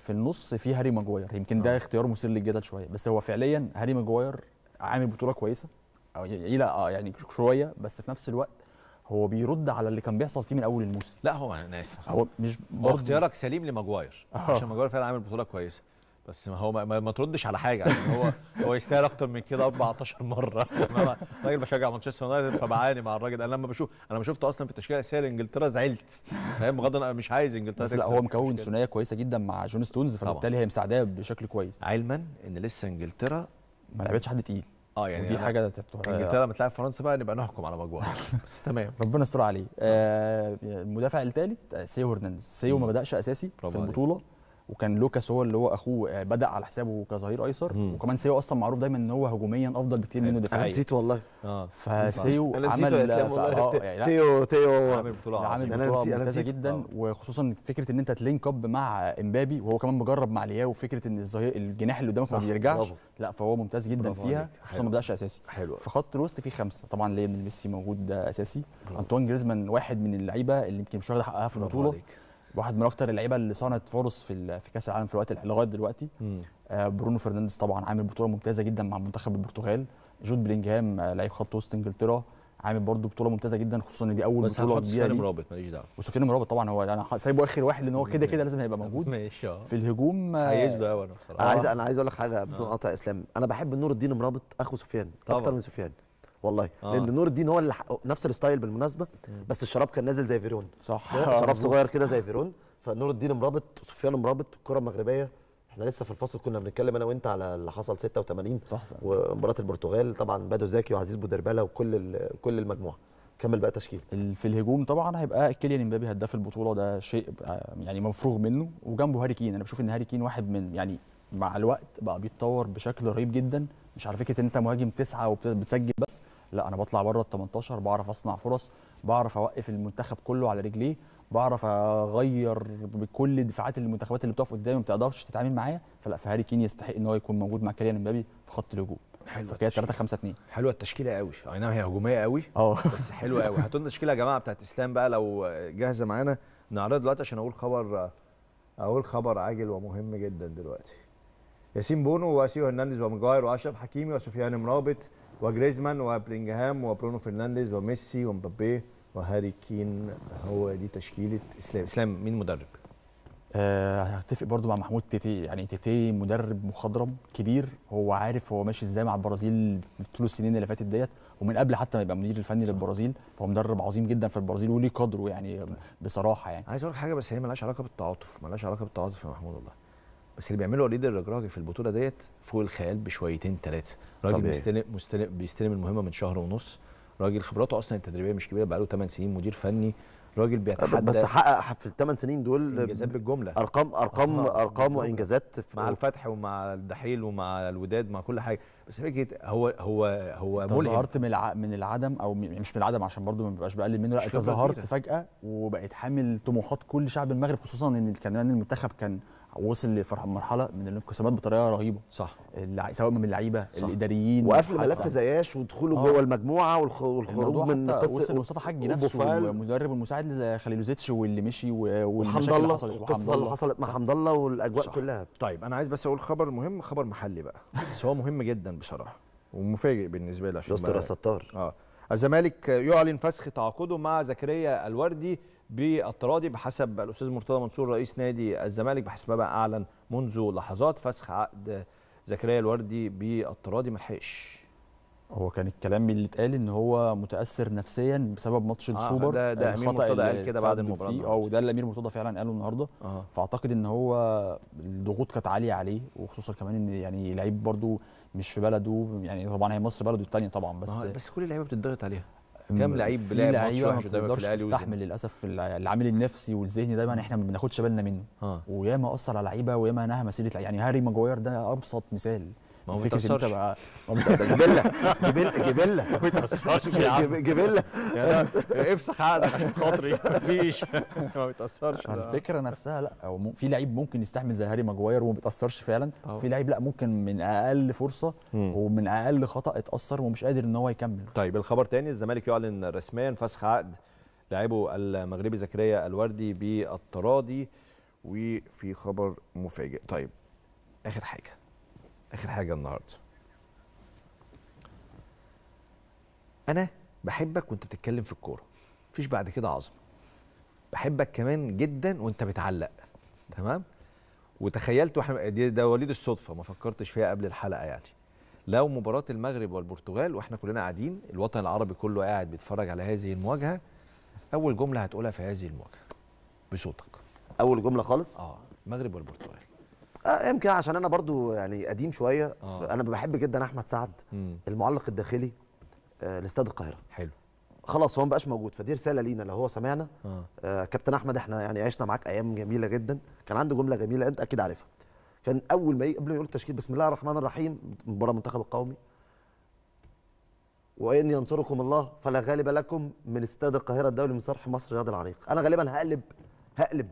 في النص في هاري ماجواير يمكن ده اختيار مثير للجدل شويه بس هو فعليا هاري ماجواير عامل بطوله كويسه او يلا اه يعني شويه بس في نفس الوقت هو بيرد على اللي كان بيحصل فيه من اول الموسم لا هو انا اسف هو مش هو برضه اختيارك سليم لماجواير آه. عشان ماجواير فعلا عامل بطوله كويسه بس ما هو ما, ما, ما تردش على حاجه عشان هو هو يستاهل اكتر من كده 14 مره انا راجل بشجع مانشستر يونايتد فبعاني مع الراجل انا لما بشوف انا لما شفته اصلا في التشكيله الاساسيه لانجلترا زعلت فاهم بغض النظر أنا مش عايز انجلترا بس لا تكسب، هو مش مكون مشكلة. ثنائيه كويسه جدا مع جون ستونز فبالتالي هي مساعداه بشكل كويس علما ان لسه انجلترا ما لعبتش حد تقيل اه يعني ودي أنا- حاجه تت- انجلترا لما تلعب فرنسا بقى نبقى نحكم على ماجواير بس تمام ربنا يستر عليه آه المدافع الثالث آه، سيو هرنانديز سيو ما بداش اساسي في برافو عليك. البطوله وكان لوكاس هو اللي هو اخوه آه، بدا على حسابه كظهير ايسر مم. وكمان سيو اصلا معروف دايما ان هو هجوميا افضل بكتير منه انا دفاعيا نسيت والله اه فسيو انا نسيت عمل يا اسلام ف- والله آه، يعني لا، تيو تيو عامل بطوله عامل عظيمه أنا بطوله نسيت- أنا ممتازه نسيت. جدا آه. وخصوصا فكره ان انت تلينك اب مع امبابي وهو كمان مجرب مع لياو وفكره ان الظهير الجناح اللي قدامك ما صح، بيرجعش برافو. لا فهو ممتاز جدا برافو فيها عليك. خصوصا حلو. ما بداش اساسي حلو في خط الوسط في خمسه طبعا ليونيل ميسي موجود ده اساسي انطوان جريزمان واحد من اللعيبه اللي يمكن مش واخد حقها في برافو البطوله عليك. واحد من اكتر اللعيبه اللي صنعت فرص في ال- في كاس العالم في الوقت ال- لغايه دلوقتي مم. آه، برونو فرنانديز طبعا عامل بطوله ممتازه جدا مع منتخب البرتغال جود بلينجهام آه، لعيب خط وسط انجلترا عامل برضه بطوله ممتازه جدا خصوصا ان دي اول بس بطوله هنحط كبيره سالم ليه رابط ماليش دعوه وسفيان مرابط طبعا هو انا ح- سايبه اخر واحد لان هو كده كده لازم هيبقى موجود ماشي اه في الهجوم آه، عايز له قوي انا انا بصراحه عايز انا عايز اقول لك حاجه بدون قطع اسلام انا بحب نور الدين مرابط اخو سفيان طبعا. اكتر من سفيان والله آه. لان نور الدين هو اللي ح- نفس الستايل بالمناسبه بس الشراب كان نازل زي فيرون صح شراب صغير كده زي فيرون فنور الدين مرابط وسفيان مرابط الكره المغربيه احنا لسه في الفصل كنا بنتكلم انا وانت على اللي حصل 86 صح ومباراه البرتغال طبعا بادو زاكي وعزيز بودرباله وكل ال- كل المجموعه كمل بقى تشكيل ال- في الهجوم طبعا هيبقى كيليان امبابي هداف البطوله ده شيء آه، يعني مفروغ منه وجنبه هاري كين انا بشوف ان هاري كين واحد من يعني مع الوقت بقى بيتطور بشكل رهيب جدا مش على فكره ان انت مهاجم تسعه وبتسجل بس لا انا بطلع بره ال 18 بعرف اصنع فرص بعرف اوقف المنتخب كله على رجليه بعرف اغير بكل الدفاعات اللي المنتخبات اللي بتقف قدامي ما بتقدرش تتعامل معايا فلا فهاري كين يستحق ان هو يكون موجود مع كيليان امبابي في خط الهجوم حلو فكده 3 5 2 حلوه التشكيله قوي اي نعم هي هجوميه قوي اه بس حلوه قوي هاتوا لنا التشكيله يا جماعه بتاعت اسلام بقى لو جاهزه معانا نعرضها دلوقتي عشان اقول خبر اقول خبر عاجل ومهم جدا دلوقتي ياسين بونو واسيو هرنانديز ومجاير واشرف حكيمي وسفيان مرابط وجريزمان وبلينجهام وبرونو فرنانديز وميسي ومبابي وهاري كين هو دي تشكيله اسلام اسلام مين مدرب آه، هتفق برضو مع محمود تيتي يعني تيتي مدرب مخضرم كبير هو عارف هو ماشي ازاي مع البرازيل في طول السنين اللي فاتت ديت ومن قبل حتى ما يبقى مدير الفني للبرازيل فهو مدرب عظيم جدا في البرازيل وليه قدره يعني بصراحه يعني عايز اقول لك حاجه بس هي مالهاش علاقه بالتعاطف مالهاش علاقه بالتعاطف يا محمود والله بس اللي بيعمله وليد الرجراجي في البطوله ديت فوق الخيال بشويتين ثلاثه راجل طبيعي. بيستلم مستلم بيستلم المهمه من شهر ونص راجل خبراته اصلا التدريبيه مش كبيره بقاله 8 سنين مدير فني راجل بيتحدى بس حقق في الثمان سنين دول انجازات بالجمله ارقام ارقام آه، ارقام بالجملة. وانجازات في- مع الفتح ومع الدحيل ومع الوداد مع كل حاجه بس فكره هو هو هو انت ملهم ظهرت من الع... من العدم او م- مش من العدم عشان برضو ما بيبقاش بقلل منه لا انت خبرة ظهرت كبيرة. فجاه وبقيت حامل طموحات كل شعب المغرب خصوصا ان كمان المنتخب كان وصل لمرحله من الانقسامات بطريقه رهيبه صح اللع... سواء من اللعيبه صح. الاداريين وقفل حتى- ملف زياش ودخوله آه. جوه المجموعه والخ- والخروج الموضوع من حتى قصه وصل مصطفى حجي نفسه وبوفال والمدرب المساعد خليلوزيتش واللي مشي و- وحمد والمشاكل اللي الله حصلت القصه اللي حصلت مع حمد الله والاجواء صح. كلها طيب انا عايز بس اقول خبر مهم خبر محلي بقى بس هو مهم جدا بصراحه ومفاجئ بالنسبه لي عشان يستر يا بقى- ستار اه الزمالك يعلن فسخ تعاقده مع زكريا الوردي بالتراضي بحسب الاستاذ مرتضى منصور رئيس نادي الزمالك بحسب ما اعلن منذ لحظات فسخ عقد زكريا الوردي بالتراضي ما لحقش هو كان الكلام اللي اتقال ان هو متاثر نفسيا بسبب ماتش السوبر ده- ده أمير الخطأ مرتضى اللي قال كده بعد اتسبب المباراة فيه النهاردة. او ده اللي امير مرتضى فعلا قاله النهارده اه فاعتقد ان هو الضغوط كانت عاليه عليه وخصوصا كمان ان يعني لعيب برضو مش في بلده يعني طبعا هي مصر بلده الثانيه طبعا بس بس بس كل اللعيبه بتضغط عليها م- كام لعيب في لعب ماتش لعيبه ما وحش دايما في بتقدرش الاهلي تستحمل للاسف الع- العامل النفسي والذهني دايما احنا ما بناخدش بالنا منه اه وياما اثر على لعيبه وياما نهى مسيره يعني هاري ماجواير ده ابسط مثال ما هو ما فكره ان انت يتأثرش. بقى ده جبله جبله جبله ما بيتاثرش يا عم جب- جبله يعني ده افسخ عقدك عشان خاطري مفيش ما بيتاثرش ده. الفكره نفسها لا هو مو- في لعيب ممكن يستحمل زي هاري ماجواير وما بيتاثرش فعلا طبعا. في لعيب لا ممكن من اقل فرصه مم. ومن اقل خطا اتاثر ومش قادر ان هو يكمل طيب الخبر تاني الزمالك يعلن رسميا فسخ عقد لاعبه المغربي زكريا الوردي بالتراضي وفي خبر مفاجئ طيب اخر حاجه اخر حاجه النهارده انا بحبك وانت بتتكلم في الكوره مفيش بعد كده عظمه بحبك كمان جدا وانت بتعلق تمام وتخيلت واحنا دي ده وليد الصدفه ما فكرتش فيها قبل الحلقه يعني لو مباراه المغرب والبرتغال واحنا كلنا قاعدين الوطن العربي كله قاعد بيتفرج على هذه المواجهه اول جمله هتقولها في هذه المواجهه بصوتك اول جمله خالص اه المغرب والبرتغال آه يمكن عشان انا برضو يعني قديم شويه آه. انا بحب جدا احمد سعد امم المعلق الداخلي آه لاستاد القاهره حلو خلاص هو ما بقاش موجود فدي رساله لينا لو هو سمعنا اه آه كابتن احمد احنا يعني عشنا معاك ايام جميله جدا كان عنده جمله جميله انت اكيد عارفها كان اول ما ي- قبل ما يقول التشكيل بسم الله الرحمن الرحيم مباراه المنتخب القومي وان ينصركم الله فلا غالب لكم من استاد القاهره الدولي من صرح مصر رياض العريق انا غالبا هقلب هقلب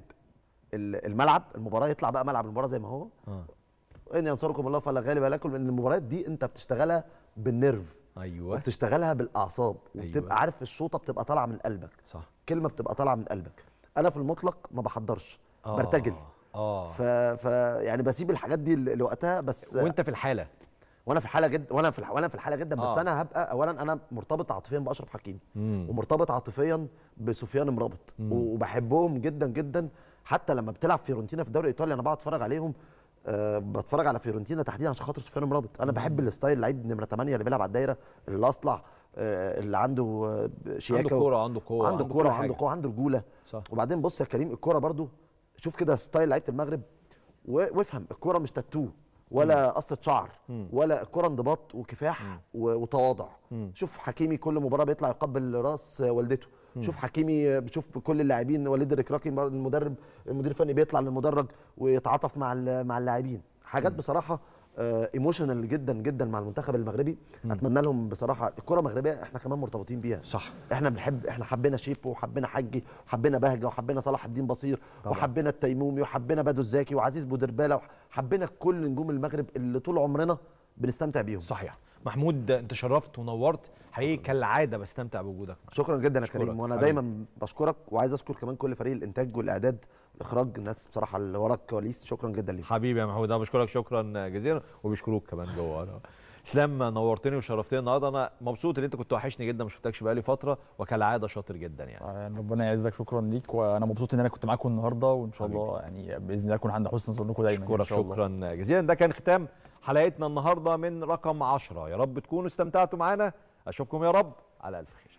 ال- الملعب المباراه يطلع بقى ملعب المباراه زي ما هو اه وان ينصركم الله فلا غالب لكم لان المباريات دي انت بتشتغلها بالنرف ايوه وبتشتغلها بالاعصاب وبتبقى أيوة. عارف الشوطه بتبقى طالعه من قلبك صح كلمه بتبقى طالعه من قلبك انا في المطلق ما بحضرش آه. برتجل اه ف... ف يعني بسيب الحاجات دي ل- لوقتها بس وانت في الحاله وانا في الحاله جدا وانا في الح... وانا في الحاله جدا بس آه. انا هبقى اولا انا مرتبط عاطفيا باشرف حكيمي امم ومرتبط عاطفيا بسفيان مرابط مم. وبحبهم جدا جدا حتى لما بتلعب فيورنتينا في الدوري الايطالي انا بقعد اتفرج عليهم أه بتفرج على فيورنتينا تحديدا عشان خاطر سفيان مرابط انا بحب الستايل لعيب نمره 8 اللي بيلعب على الدايره اللي اصلع أه اللي عنده آه، شياكه عنده كوره عنده قوه عنده كل كوره حاجة. وعنده قوه عنده رجوله صح وبعدين بص يا كريم الكوره برضو شوف كده ستايل لعيبه المغرب و- وافهم الكوره مش تاتو ولا قصه شعر مم. ولا الكوره انضباط وكفاح و- وتواضع مم. شوف حكيمي كل مباراه بيطلع يقبل راس والدته شوف حكيمي بشوف كل اللاعبين وليد الركراكي المدرب المدير الفني بيطلع للمدرج ويتعاطف مع ال- مع اللاعبين حاجات بصراحه ايموشنال جدا جدا مع المنتخب المغربي اتمنى لهم بصراحه الكره المغربيه احنا كمان مرتبطين بيها صح احنا بنحب احنا حبينا شيبو وحبينا حجي وحبينا بهجه وحبينا صلاح الدين بصير طبعا. وحبينا التيمومي وحبينا بدو الزاكي وعزيز بودرباله وحبينا كل نجوم المغرب اللي طول عمرنا بنستمتع بيهم صحيح محمود انت شرفت ونورت حقيقي كالعاده بستمتع بوجودك شكرا جدا يا أشكرك كريم وانا حبيبي. دايما بشكرك وعايز اشكر كمان كل فريق الانتاج والاعداد والاخراج الناس بصراحه اللي ورا الكواليس شكرا جدا ليهم حبيبي يا محمود انا بشكرك شكرا جزيلا وبيشكروك كمان جوه أنا. اسلام نورتني وشرفتني النهارده انا مبسوط ان انت كنت وحشني جدا ما شفتكش بقالي فتره وكالعاده شاطر جدا يعني يعني ربنا يعزك شكرا ليك وانا مبسوط ان انا كنت معاكم النهارده وان شاء حبيبي. الله يعني باذن الله اكون عند حسن ظنكم دايما اشكرك ان شاء الله شكرا جزيلا ده كان ختام حلقتنا النهارده من رقم 10 يا رب تكونوا استمتعتوا معانا اشوفكم يا رب على الف خير